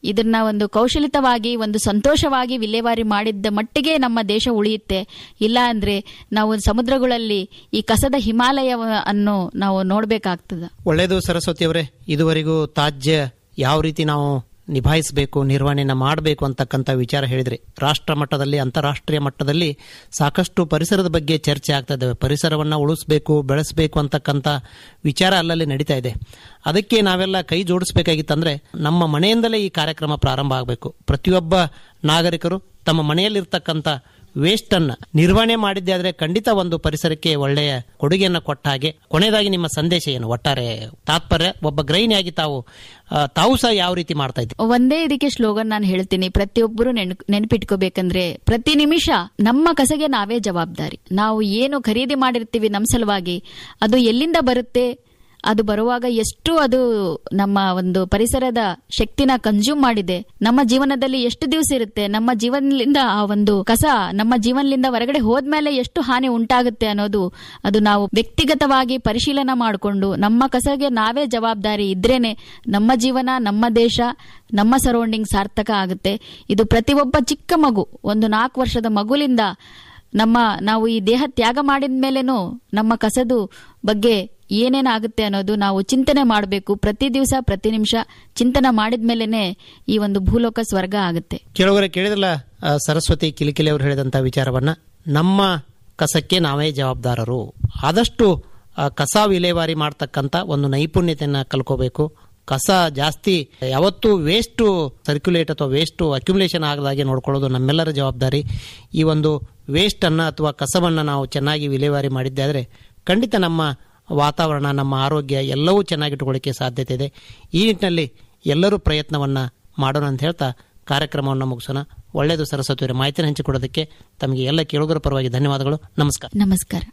ಇದನ್ನ ಒಂದು ಕೌಶಲಿತವಾಗಿ ಒಂದು ಸಂತೋಷವಾಗಿ ವಿಲೇವಾರಿ ಮಾಡಿದ್ದ ಮಟ್ಟಿಗೆ ನಮ್ಮ ದೇಶ ಉಳಿಯುತ್ತೆ ಇಲ್ಲ ಅಂದ್ರೆ ನಾವು ಸಮುದ್ರಗಳಲ್ಲಿ ಈ ಕಸದ ಹಿಮಾಲಯ ಅನ್ನು ನಾವು ನೋಡ್ಬೇಕಾಗ್ತದ ಒಳ್ಳೆಯದು ಸರಸ್ವತಿ ಅವರೇ ಇದುವರೆಗೂ ತಾಜ್ಯ ಯಾವ ರೀತಿ ನಾವು ನಿಭಾಯಿಸಬೇಕು ನಿರ್ವಹಣೆಯನ್ನು ಮಾಡಬೇಕು ಅಂತಕ್ಕಂಥ ವಿಚಾರ ಹೇಳಿದ್ರಿ ರಾಷ್ಟ್ರ ಮಟ್ಟದಲ್ಲಿ ಅಂತಾರಾಷ್ಟ್ರೀಯ ಮಟ್ಟದಲ್ಲಿ ಸಾಕಷ್ಟು ಪರಿಸರದ ಬಗ್ಗೆ ಚರ್ಚೆ ಆಗ್ತಾ ಇದ್ದಾವೆ ಪರಿಸರವನ್ನು ಉಳಿಸ್ಬೇಕು ಬೆಳೆಸಬೇಕು ಅಂತಕ್ಕಂಥ ವಿಚಾರ ಅಲ್ಲಲ್ಲಿ ನಡೀತಾ ಇದೆ ಅದಕ್ಕೆ ನಾವೆಲ್ಲ ಕೈ ಜೋಡಿಸ್ಬೇಕಾಗಿತ್ತಂದ್ರೆ ನಮ್ಮ ಮನೆಯಿಂದಲೇ ಈ ಕಾರ್ಯಕ್ರಮ ಪ್ರಾರಂಭ ಆಗಬೇಕು ಪ್ರತಿಯೊಬ್ಬ ನಾಗರಿಕರು ತಮ್ಮ ಮನೆಯಲ್ಲಿರ್ತಕ್ಕಂಥ ವೇಸ್ಟ್ ಅನ್ನ ನಿರ್ವಹಣೆ ಮಾಡಿದ್ದೆ ಆದ್ರೆ ಖಂಡಿತ ಒಂದು ಪರಿಸರಕ್ಕೆ ಒಳ್ಳೆಯ ಕೊಡುಗೆಯನ್ನ ಕೊಟ್ಟ ಹಾಗೆ ಕೊನೆಯದಾಗಿ ನಿಮ್ಮ ಸಂದೇಶ ಏನು ಒಟ್ಟಾರೆ ತಾತ್ಪರ್ಯ ಒಬ್ಬ ಗೃಹಿಣಿಯಾಗಿ ತಾವು ಆ, ತಾವು ಸಹ ಯಾವ ರೀತಿ ಮಾಡ್ತಾ ಇದ್ದೀರಿ ಒಂದೇ ಇದಕ್ಕೆ ಸ್ಲೋಗನ್ ನಾನು ಹೇಳ್ತೀನಿ ಪ್ರತಿಯೊಬ್ಬರು ನೆನ್ ನೆನಪಿಟ್ಕೋಬೇಕಂದ್ರೆ ಪ್ರತಿ ನಿಮಿಷ ನಮ್ಮ ಕಸಗೆ ನಾವೇ ಜವಾಬ್ದಾರಿ ನಾವು ಏನು ಖರೀದಿ ಮಾಡಿರ್ತೀವಿ ನಮ್ಮ ಸಲುವಾಗಿ ಅದು ಎಲ್ಲಿಂದ ಬರುತ್ತೆ ಅದು ಬರುವಾಗ ಎಷ್ಟು ಅದು ನಮ್ಮ ಒಂದು ಪರಿಸರದ ಶಕ್ತಿನ ಕನ್ಸ್ಯೂಮ್ ಮಾಡಿದೆ ನಮ್ಮ ಜೀವನದಲ್ಲಿ ಎಷ್ಟು ದಿವಸ ಇರುತ್ತೆ ನಮ್ಮ ಜೀವನದಿಂದ ಆ ಒಂದು ಕಸ ನಮ್ಮ ಜೀವನದಿಂದ ಹೊರಗಡೆ ಹೋದ್ಮೇಲೆ ಎಷ್ಟು ಹಾನಿ ಉಂಟಾಗುತ್ತೆ ಅನ್ನೋದು ಅದು ನಾವು ವ್ಯಕ್ತಿಗತವಾಗಿ ಪರಿಶೀಲನೆ ಮಾಡಿಕೊಂಡು ನಮ್ಮ ಕಸಗೆ ನಾವೇ ಜವಾಬ್ದಾರಿ ಇದ್ರೇನೆ ನಮ್ಮ ಜೀವನ ನಮ್ಮ ದೇಶ ನಮ್ಮ ಸರೌಂಡಿಂಗ್ ಸಾರ್ಥಕ ಆಗುತ್ತೆ ಇದು ಪ್ರತಿಯೊಬ್ಬ ಚಿಕ್ಕ ಮಗು ಒಂದು ನಾಲ್ಕು ವರ್ಷದ ಮಗುಲಿಂದ ನಮ್ಮ ನಾವು ಈ ದೇಹ ತ್ಯಾಗ ಮಾಡಿದ ಮೇಲೇನು ನಮ್ಮ ಕಸದು ಬಗ್ಗೆ ಏನೇನಾಗುತ್ತೆ ಅನ್ನೋದು ನಾವು ಚಿಂತನೆ ಮಾಡಬೇಕು ಪ್ರತಿ ದಿವಸ ಪ್ರತಿ ನಿಮಿಷ ಚಿಂತನೆ ಮಾಡಿದ ಮೇಲೇನೆ ಈ ಒಂದು ಭೂಲೋಕ ಸ್ವರ್ಗ ಆಗುತ್ತೆ ಕೇಳುವರೆ ಕೇಳಿದ್ರಲ್ಲ ಆ, ಸರಸ್ವತಿ ಕಿಲಿಕಿಲಿ ಅವರು ಹೇಳಿದಂಥ ವಿಚಾರವನ್ನ ನಮ್ಮ ಕಸಕ್ಕೆ ನಾವೇ ಜವಾಬ್ದಾರರು ಆದಷ್ಟು ಆ, ಕಸ ವಿಲೇವಾರಿ ಮಾಡ್ತಕ್ಕಂಥ ಒಂದು ನೈಪುಣ್ಯತೆಯನ್ನ ಕಲ್ಕೋಬೇಕು ಕಸ ಜಾಸ್ತಿ ಯಾವತ್ತೂ ವೇಸ್ಟ್ ಸರ್ಕ್ಯುಲೇಟ್ ಅಥವಾ ವೇಸ್ಟ್ ಅಕ್ಯುಮುಲೇಷನ್ ಆಗದಾಗೆ ನೋಡ್ಕೊಳ್ಳೋದು ನಮ್ಮೆಲ್ಲರ ಜವಾಬ್ದಾರಿ ಈ ಒಂದು ವೇಸ್ಟ್ ಅನ್ನ ಅಥವಾ ಕಸವನ್ನ ನಾವು ಚೆನ್ನಾಗಿ ವಿಲೇವಾರಿ ಮಾಡಿದ್ದೆ ಆದರೆ ಖಂಡಿತ ನಮ್ಮ ವಾತಾವರಣ ನಮ್ಮ ಆರೋಗ್ಯ ಎಲ್ಲವೂ ಚೆನ್ನಾಗಿಟ್ಟುಕೊಳ್ಳಿಕ್ಕೆ ಸಾಧ್ಯತೆ ಇದೆ ಈ ನಿಟ್ಟಿನಲ್ಲಿ ಎಲ್ಲರೂ ಪ್ರಯತ್ನವನ್ನ ಮಾಡೋಣ ಅಂತ ಹೇಳ್ತಾ ಕಾರ್ಯಕ್ರಮವನ್ನು ಮುಗಿಸೋಣ ಒಳ್ಳೆಯದು ಸರಸ್ವತಿ ಅವರೇ ಮಾಹಿತಿಯನ್ನು ಹಂಚಿಕೊಡೋದಕ್ಕೆ ತಮಗೆ ಎಲ್ಲ ಕೇಳುಗರ ಪರವಾಗಿ ಧನ್ಯವಾದಗಳು ನಮಸ್ಕಾರ ನಮಸ್ಕಾರ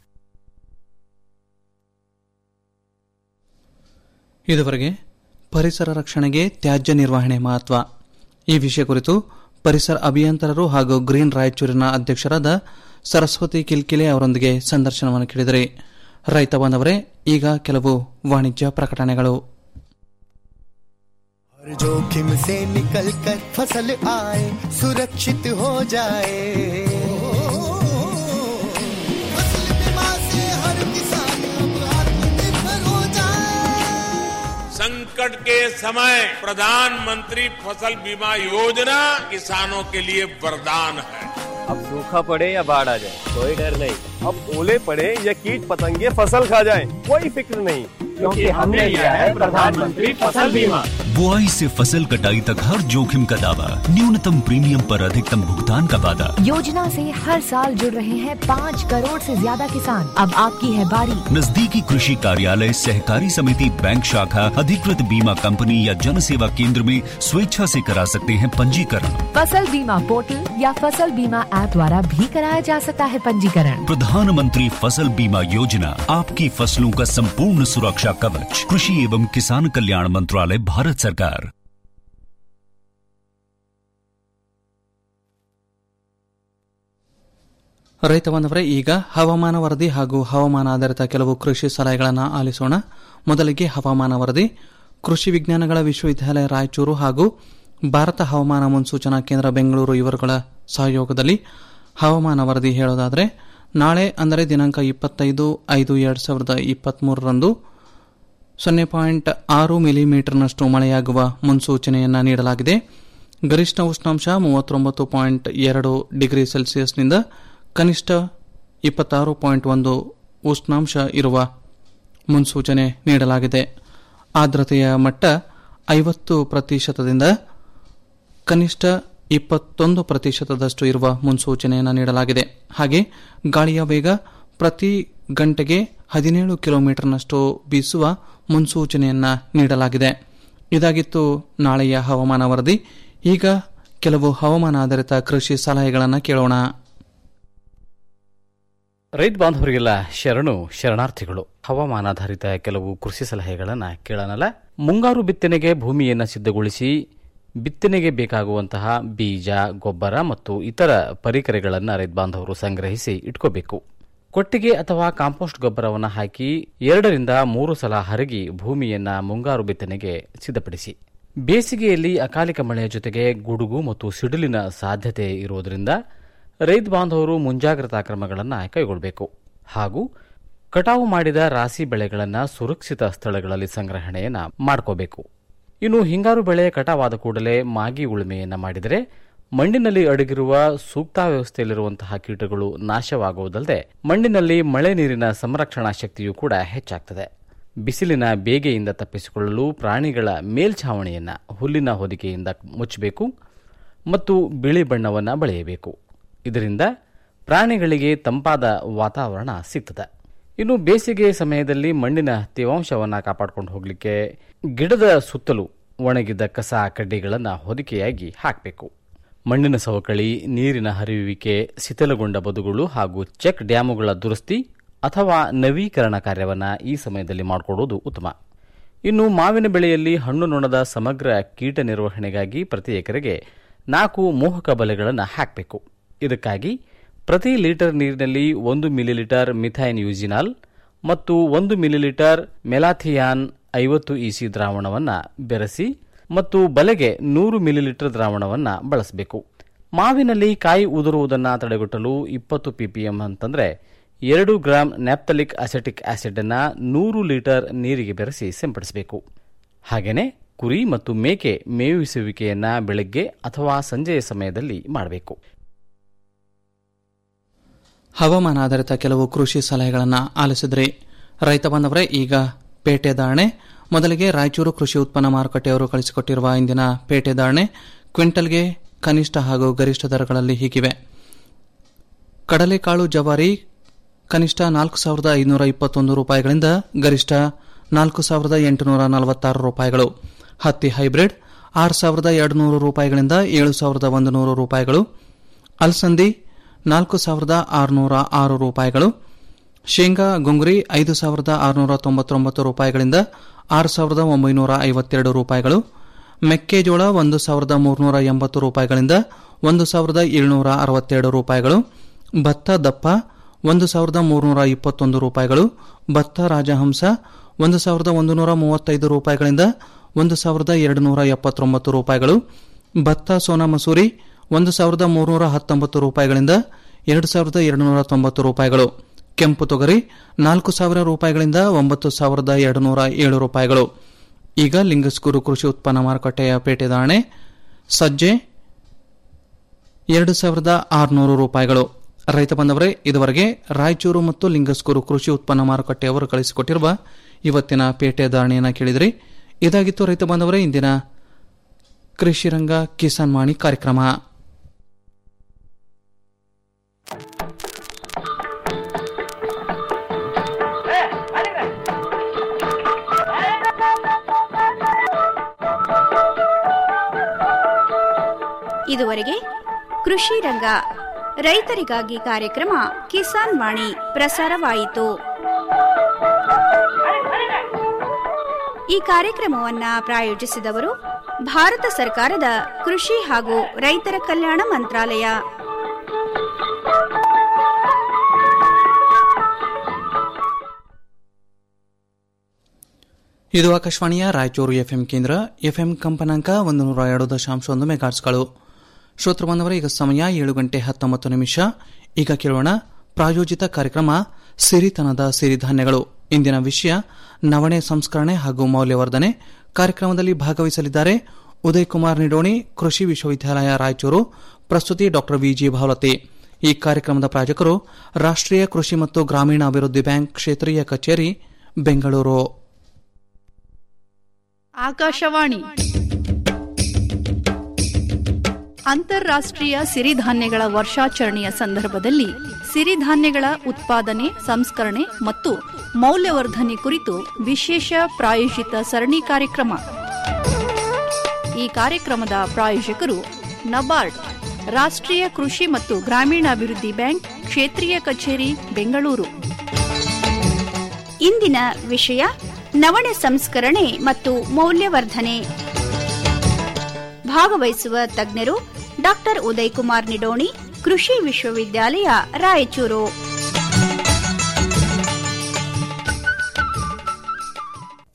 ಇದುವರೆಗೆ ಪರಿಸರ ರಕ್ಷಣೆಗೆ ತ್ಯಾಜ್ಯ ನಿರ್ವಹಣೆ ಮಹತ್ವ ಈ ವಿಷಯ ಕುರಿತು ಪರಿಸರ ಅಭಿಯಂತರರು ಹಾಗೂ ಗ್ರೀನ್ ರಾಯಚೂರಿನ ಅಧ್ಯಕ್ಷರಾದ ಸರಸ್ವತಿ ಕಿಲ್ಕಿಲೆ ಅವರೊಂದಿಗೆ ಸಂದರ್ಶನವನ್ನು ಕೇಳಿದರೆ ರೈತ ಬಾಂಧವರೇ ಈಗ ಕೆಲವು ವಾಣಿಜ್ಯ ಪ್ರಕಟಣೆಗಳು हर जोखिम से निकल कर फसल आए सुरक्षित हो जाए फसल बीमा से हर किसान अब आत्मनिर्भर हो जाए संकट के समय प्रधानमंत्री फसल बीमा योजना किसानों के लिए वरदान है अब सूखा पड़े या बाढ़ आ जाए कोई डर नहीं अब ओले पड़े या कीट पतंगे फसल खा जाए कोई फिक्र नहीं क्योंकि हमने लिया है प्रधानमंत्री फसल बीमा बुआई से फसल कटाई तक हर जोखिम का दावा न्यूनतम प्रीमियम पर अधिकतम भुगतान का वादा योजना से हर साल जुड़ रहे हैं पाँच करोड़ से ज्यादा किसान अब आपकी है बारी नजदीकी कृषि कार्यालय सहकारी समिति बैंक शाखा अधिकृत बीमा कंपनी या जन सेवा केंद्र में स्वेच्छा से करा सकते हैं पंजीकरण फसल बीमा पोर्टल या फसल बीमा ऐप द्वारा भी कराया जा सकता है पंजीकरण प्रधानमंत्री फसल बीमा योजना आपकी फसलों का संपूर्ण सुरक्षा कवच कृषि एवं किसान कल्याण मंत्रालय भारत सरकार ರೈತ ಬಾಂಧವರೇ ಈಗ ಹವಾಮಾನ ವರದಿ ಹಾಗೂ ಹವಾಮಾನ ಆಧಾರಿತ ಕೆಲವು ಕೃಷಿ ಸಲಹೆಗಳನ್ನು ಆಲಿಸೋಣ ಮೊದಲಿಗೆ ಹವಾಮಾನ ವರದಿ ಕೃಷಿ ವಿಜ್ಞಾನಗಳ ವಿಶ್ವವಿದ್ಯಾಲಯ ರಾಯಚೂರು ಹಾಗೂ ಭಾರತ ಹವಾಮಾನ ಮುನ್ಸೂಚನಾ ಕೇಂದ್ರ ಬೆಂಗಳೂರು ಇವರುಗಳ ಸಹಯೋಗದಲ್ಲಿ ಹವಾಮಾನ ವರದಿ ಹೇಳೋದಾದರೆ ನಾಳೆ ಅಂದರೆ ದಿನಾಂಕ ಇಪ್ಪತ್ತೈದು ಐದು ಎರಡು ಸಾವಿರದ ಇಪ್ಪತ್ತ್ಮೂರರಂದು ಸೊನ್ನೆ ಪಾಯಿಂಟ್ ಆರು ಮಿಲಿಮೀಟರ್ನಷ್ಟು ಮಳೆಯಾಗುವ ಮುನ್ಸೂಚನೆಯನ್ನು ನೀಡಲಾಗಿದೆ ಗರಿಷ್ಠ ಉಷ್ಣಾಂಶ ಮೂವತ್ತೊಂಬತ್ತು ಪಾಯಿಂಟ್ ಎರಡು ಡಿಗ್ರಿ ಸೆಲ್ಸಿಯಸ್ನಿಂದ ಕನಿಷ್ಠ ಇಪ್ಪತ್ತಾರು ಪಾಯಿಂಟ್ ಒಂದು ಉಷ್ಣಾಂಶ ಇರುವ ಮುನ್ಸೂಚನೆ ನೀಡಲಾಗಿದೆ ಆರ್ದ್ರತೆಯ ಮಟ್ಟ ಐವತ್ತು ಪ್ರತಿಶತದಿಂದ ಕನಿಷ್ಠ ಇಪ್ಪತ್ತೊಂದು ಪ್ರತಿಶತದಷ್ಟು ಇರುವ ಮುನ್ಸೂಚನೆಯನ್ನು ನೀಡಲಾಗಿದೆ ಹಾಗೆ ಗಾಳಿಯ ವೇಗ ಪ್ರತಿ ಗಂಟೆಗೆ ಹದಿನೇಳು ಕಿಲೋಮೀಟರ್ನಷ್ಟು ಬೀಸುವ ಮುನ್ಸೂಚನೆಯನ್ನ ನೀಡಲಾಗಿದೆ ಇದಾಗಿತ್ತು ನಾಳೆಯ ಹವಾಮಾನ ವರದಿ ಈಗ ಕೆಲವು ಹವಾಮಾನ ಆಧಾರಿತ ಕೃಷಿ ಸಲಹೆಗಳನ್ನು ಕೇಳೋಣ ರೈತ ಬಾಂಧವರಿಗೆಲ್ಲ ಶರಣು ಶರಣಾರ್ಥಿಗಳು ಹವಾಮಾನಾಧಾರಿತ ಕೆಲವು ಕೃಷಿ ಸಲಹೆಗಳನ್ನ ಕೇಳೋಣಲ್ಲ ಮುಂಗಾರು ಬಿತ್ತನೆಗೆ ಭೂಮಿಯನ್ನು ಸಿದ್ಧಗೊಳಿಸಿ ಬಿತ್ತನೆಗೆ ಬೇಕಾಗುವಂತಹ ಬೀಜ ಗೊಬ್ಬರ ಮತ್ತು ಇತರ ಪರಿಕರಗಳನ್ನು ರೈತ ಬಾಂಧವರು ಸಂಗ್ರಹಿಸಿ ಇಟ್ಕೋಬೇಕು ಕೊಟ್ಟಿಗೆ ಅಥವಾ ಕಾಂಪೋಸ್ಟ್ ಗೊಬ್ಬರವನ್ನು ಹಾಕಿ ಎರಡರಿಂದ ಮೂರು ಸಲ ಹರಗಿ ಭೂಮಿಯನ್ನ ಮುಂಗಾರು ಬಿತ್ತನೆಗೆ ಸಿದ್ಧಪಡಿಸಿ ಬೇಸಿಗೆಯಲ್ಲಿ ಅಕಾಲಿಕ ಮಳೆಯ ಜೊತೆಗೆ ಗುಡುಗು ಮತ್ತು ಸಿಡಿಲಿನ ಸಾಧ್ಯತೆ ಇರುವುದರಿಂದ ರೈತ ಬಾಂಧವರು ಮುಂಜಾಗ್ರತಾ ಕ್ರಮಗಳನ್ನು ಕೈಗೊಳ್ಳಬೇಕು ಹಾಗೂ ಕಟಾವು ಮಾಡಿದ ರಾಸಿ ಬೆಳೆಗಳನ್ನು ಸುರಕ್ಷಿತ ಸ್ಥಳಗಳಲ್ಲಿ ಸಂಗ್ರಹಣೆಯನ್ನ ಮಾಡ್ಕೋಬೇಕು ಇನ್ನು ಹಿಂಗಾರು ಬೆಳೆ ಕಟಾವಾದ ಕೂಡಲೇ ಮಾಗಿ ಉಳುಮೆಯನ್ನ ಮಾಡಿದರೆ ಮಣ್ಣಿನಲ್ಲಿ ಅಡಗಿರುವ ಸೂಕ್ತ ವ್ಯವಸ್ಥೆಯಲ್ಲಿರುವಂತಹ ಕೀಟಗಳು ನಾಶವಾಗುವುದಲ್ಲದೆ ಮಣ್ಣಿನಲ್ಲಿ ಮಳೆ ನೀರಿನ ಸಂರಕ್ಷಣಾ ಶಕ್ತಿಯೂ ಕೂಡ ಹೆಚ್ಚಾಗ್ತದೆ ಬಿಸಿಲಿನ ಬೇಗೆಯಿಂದ ತಪ್ಪಿಸಿಕೊಳ್ಳಲು ಪ್ರಾಣಿಗಳ ಮೇಲ್ಛಾವಣಿಯನ್ನ ಹುಲ್ಲಿನ ಹೊದಿಕೆಯಿಂದ ಮುಚ್ಚಬೇಕು ಮತ್ತು ಬಿಳಿ ಬಣ್ಣವನ್ನು ಬಳೆಯಬೇಕು ಇದರಿಂದ ಪ್ರಾಣಿಗಳಿಗೆ ತಂಪಾದ ವಾತಾವರಣ ಸಿಗ್ತದೆ ಇನ್ನು ಬೇಸಿಗೆ ಸಮಯದಲ್ಲಿ ಮಣ್ಣಿನ ತೇವಾಂಶವನ್ನು ಕಾಪಾಡಿಕೊಂಡು ಹೋಗಲಿಕ್ಕೆ ಗಿಡದ ಸುತ್ತಲೂ ಒಣಗಿದ ಕಸ ಕಡ್ಡಿಗಳನ್ನು ಹೊದಿಕೆಯಾಗಿ ಹಾಕಬೇಕು ಮಣ್ಣಿನ ಸವಕಳಿ ನೀರಿನ ಹರಿಯುವಿಕೆ ಶಿಥಿಲಗೊಂಡ ಬದುಗಳು ಹಾಗೂ ಚೆಕ್ ಡ್ಯಾಮುಗಳ ದುರಸ್ತಿ ಅಥವಾ ನವೀಕರಣ ಕಾರ್ಯವನ್ನು ಈ ಸಮಯದಲ್ಲಿ ಮಾಡಿಕೊಡುವುದು ಉತ್ತಮ ಇನ್ನು ಮಾವಿನ ಬೆಳೆಯಲ್ಲಿ ಹಣ್ಣು ನೊಣದ ಸಮಗ್ರ ಕೀಟ ನಿರ್ವಹಣೆಗಾಗಿ ಪ್ರತಿ ಎಕರೆಗೆ ನಾಲ್ಕು ಮೋಹಕ ಬಲೆಗಳನ್ನು ಹಾಕಬೇಕು ಇದಕ್ಕಾಗಿ ಪ್ರತಿ ಲೀಟರ್ ನೀರಿನಲ್ಲಿ ಒಂದು ಮಿಲಿಲೀಟರ್ ಮಿಥೈನ್ ಯೂಜಿನಾಲ್ ಮತ್ತು ಒಂದು ಮಿಲಿಲೀಟರ್ ಮೆಲಾಥಿಯಾನ್ ಐವತ್ತು ಇಸಿ ದ್ರಾವಣವನ್ನು ಬೆರೆಸಿ ಮತ್ತು ಬಲೆಗೆ ನೂರು ಮಿಲಿಲೀಟರ್ ದ್ರಾವಣವನ್ನು ಬಳಸಬೇಕು ಮಾವಿನಲ್ಲಿ ಕಾಯಿ ಉದುರುವುದನ್ನು ತಡೆಗಟ್ಟಲು ಇಪ್ಪತ್ತು ಪಿಪಿಎಂ ಅಂತಂದ್ರೆ ಎರಡು ಗ್ರಾಂ ನ್ಯಾಪ್ತಲಿಕ್ ಅಸೆಟಿಕ್ ಆಸಿಡ್ ಅನ್ನ ನೂರು ಲೀಟರ್ ನೀರಿಗೆ ಬೆರೆಸಿ ಸಿಂಪಡಿಸಬೇಕು ಹಾಗೆಯೇ ಕುರಿ ಮತ್ತು ಮೇಕೆ ಮೇವಿಸುವಿಕೆಯನ್ನ ಬೆಳಗ್ಗೆ ಅಥವಾ ಸಂಜೆಯ ಸಮಯದಲ್ಲಿ ಮಾಡಬೇಕು ಹವಾಮಾನ ಆಧಾರಿತ ಕೆಲವು ಕೃಷಿ ಸಲಹೆಗಳನ್ನು ಆಲಿಸಿದ್ರಿ ರೈತ ಬಾಂಧವರೇ ಈಗ ಪೇಟೆ ಧಾರಣೆ ಮೊದಲಿಗೆ ರಾಯಚೂರು ಕೃಷಿ ಉತ್ಪನ್ನ ಮಾರುಕಟ್ಟೆಯವರು ಕಳಿಸಿಕೊಟ್ಟಿರುವ ಇಂದಿನ ಪೇಟೆ ಧಾರಣೆ ಕ್ವಿಂಟಲ್ಗೆ ಕನಿಷ್ಠ ಹಾಗೂ ಗರಿಷ್ಠ ದರಗಳಲ್ಲಿ ಹೀಗಿವೆ ಕಡಲೆಕಾಳು ಜವಾರಿ ಕನಿಷ್ಠ ನಾಲ್ಕು ಸಾವಿರದ ಐನೂರ ಇಪ್ಪತ್ತೊಂದು ರೂಪಾಯಿಗಳಿಂದ ಗರಿಷ್ಠ ನಾಲ್ಕು ಸಾವಿರದ ಎಂಟುನೂರ ನಲವತ್ತಾರು ರೂಪಾಯಿಗಳು ಹತ್ತಿ ಹೈಬ್ರಿಡ್ ಆರು ಸಾವಿರದ ಎರಡು ನೂರು ರೂಪಾಯಿಗಳಿಂದ ಏಳು ಸಾವಿರದ ಒಂದು ನೂರು ರೂಪಾಯಿಗಳು ಅಲಸಂದಿ ನಾಲ್ಕು ಸಾವಿರದ ಆರುನೂರ ಆರು ರೂಪಾಯಿಗಳು ಶೇಂಗಾ ಗುಂಗುರಿ ಐದು ಸಾವಿರದ ಆರುನೂರ ತೊಂಬತ್ತೊಂಬತ್ತು ರೂಪಾಯಿಗಳಿಂದ ಆರು ಸಾವಿರದ ಒಂಬೈನೂರ ಐವತ್ತೆರಡು ರೂಪಾಯಿಗಳು ಮೆಕ್ಕೆಜೋಳ ಒಂದು ಸಾವಿರದ ಮೂರುನೂರ ಎಂಬತ್ತು ರೂಪಾಯಿಗಳಿಂದ ಒಂದು ಸಾವಿರದ ಏಳುನೂರ ಅರವತ್ತೆರಡು ರೂಪಾಯಿಗಳು ಭತ್ತ ದಪ್ಪ ಒಂದು ಸಾವಿರದ ಮೂರುನೂರ ಇಪ್ಪತ್ತೊಂದು ರೂಪಾಯಿಗಳು ಭತ್ತ ರಾಜಹಂಸ ಒಂದು ಸಾವಿರದ ಒಂದು ನೂರ ಮೂವತ್ತೈದು ರೂಪಾಯಿಗಳಿಂದ ಒಂದು ಸಾವಿರದ ಎರಡು ನೂರ ಎಪ್ಪತ್ತೊಂಬತ್ತು ರೂಪಾಯಿಗಳು ಭತ್ತ ಸೋನಾ ಮಸೂರಿ ಒಂದು ಸಾವಿರದ ಮೂರುನೂರ ಹತ್ತೊಂಬತ್ತು ರೂಪಾಯಿಗಳಿಂದ ಎರಡು ಸಾವಿರದ ಎರಡು ನೂರ ತೊಂಬತ್ತು ರೂಪಾಯಿಗಳು ಕೆಂಪು ತೊಗರಿ ನಾಲ್ಕು ಸಾವಿರ ರೂಪಾಯಿಗಳಿಂದ ಒಂಬತ್ತು ಸಾವಿರದ ಎರಡು ನೂರ ಏಳು ರೂಪಾಯಿಗಳು ಈಗ ಲಿಂಗಸ್ಕೂರು ಕೃಷಿ ಉತ್ಪನ್ನ ಮಾರುಕಟ್ಟೆಯ ಪೇಟೆ ದಾಣೆ ಸಜ್ಜೆ ಎರಡು ಸಾವಿರದ ಆರುನೂರು ರೂಪಾಯಿಗಳು ರೈತ ಬಂದವರೇ ಇದುವರೆಗೆ ರಾಯಚೂರು ಮತ್ತು ಲಿಂಗಸ್ಕೂರು ಕೃಷಿ ಉತ್ಪನ್ನ ಮಾರುಕಟ್ಟೆಯವರು ಕಳಿಸಿಕೊಟ್ಟಿರುವ ಇವತ್ತಿನ ಪೇಟೆ ಧಾರಣೆಯನ್ನು ಕೇಳಿದ್ರಿ ಇದಾಗಿತ್ತು ರೈತ ಬಾಂಧವರೇ ಇಂದಿನ ಕೃಷಿ ರಂಗ ಕಿಸಾನ್ ವಾಣಿ ಕಾರ್ಯಕ್ರಮ ಇದುವರೆಗೆ ಕೃಷಿ ರಂಗ ರೈತರಿಗಾಗಿ ಕಾರ್ಯಕ್ರಮ ಕಿಸಾನ್ ವಾಣಿ ಪ್ರಸಾರವಾಯಿತು ಈ ಕಾರ್ಯಕ್ರಮವನ್ನ ಪ್ರಾಯೋಜಿಸಿದವರು ಭಾರತ ಸರ್ಕಾರದ ಕೃಷಿ ಹಾಗೂ ರೈತರ ಕಲ್ಯಾಣ ಮಂತ್ರಾಲಯ ಇದು ಆಕಾಶವಾಣಿಯ ರಾಯಚೂರು ಎಫ್ಎಂ ಕೇಂದ್ರ ಎಫ್ಎಂ ಕಂಪನಾಂಕ ಒಂದು ನೂರ ಎರಡು ದಶಾಂಶ ಒಂದು ಮೆಗಾಟ್ಸ್ಗಳು ಶ್ರೋತೃ ಬಾಂಧವರೇ ಈಗ ಸಮಯ ಏಳು ಗಂಟೆ ಹತ್ತೊಂಬತ್ತು ನಿಮಿಷ ಈಗ ಕೇಳೋಣ ಪ್ರಾಯೋಜಿತ ಕಾರ್ಯಕ್ರಮ ಸಿರಿತನದ ಸಿರಿಧಾನ್ಯಗಳು ಇಂದಿನ ವಿಷಯ ನವಣೆ ಸಂಸ್ಕರಣೆ ಹಾಗೂ ಮೌಲ್ಯವರ್ಧನೆ ಕಾರ್ಯಕ್ರಮದಲ್ಲಿ ಭಾಗವಹಿಸಲಿದ್ದಾರೆ ಉದಯ್ ಕುಮಾರ್ ನಿಡೋಣಿ ಕೃಷಿ ವಿಶ್ವವಿದ್ಯಾಲಯ ರಾಯಚೂರು ಪ್ರಸ್ತುತಿ ಡಾಕ್ಟರ್ ವಿಜಿ ಭಾವಲತಿ ಈ ಕಾರ್ಯಕ್ರಮದ ಪ್ರಾಯೋಜಕರು ರಾಷ್ಟ್ರೀಯ ಕೃಷಿ ಮತ್ತು ಗ್ರಾಮೀಣ ಅಭಿವೃದ್ಧಿ ಬ್ಯಾಂಕ್ ಕ್ಷೇತ್ರೀಯ ಕಚೇರಿ ಬೆಂಗಳೂರು ಆಕಾಶವಾಣಿ ಅಂತಾರಾಷ್ಟ್ರೀಯ ಸಿರಿಧಾನ್ಯಗಳ ವರ್ಷಾಚರಣೆಯ ಸಂದರ್ಭದಲ್ಲಿ ಸಿರಿಧಾನ್ಯಗಳ ಉತ್ಪಾದನೆ ಸಂಸ್ಕರಣೆ ಮತ್ತು ಮೌಲ್ಯವರ್ಧನೆ ಕುರಿತು ವಿಶೇಷ ಪ್ರಾಯೋಜಿತ ಸರಣಿ ಕಾರ್ಯಕ್ರಮ ಈ ಕಾರ್ಯಕ್ರಮದ ಪ್ರಾಯೋಜಕರು ನಬಾರ್ಡ್ ರಾಷ್ಟ್ರೀಯ ಕೃಷಿ ಮತ್ತು ಗ್ರಾಮೀಣಾಭಿವೃದ್ಧಿ ಬ್ಯಾಂಕ್ ಕ್ಷೇತ್ರೀಯ ಕಚೇರಿ ಬೆಂಗಳೂರು ಇಂದಿನ ವಿಷಯ ನವಣೆ ಸಂಸ್ಕರಣೆ ಮತ್ತು ಮೌಲ್ಯವರ್ಧನೆ ಭಾಗವಹಿಸುವ ತಜ್ಞರು ಡಾಕ್ಟರ್ ಉದಯ್ ಕುಮಾರ್ ನಿಡೋಣಿ ಕೃಷಿ ವಿಶ್ವವಿದ್ಯಾಲಯ ರಾಯಚೂರು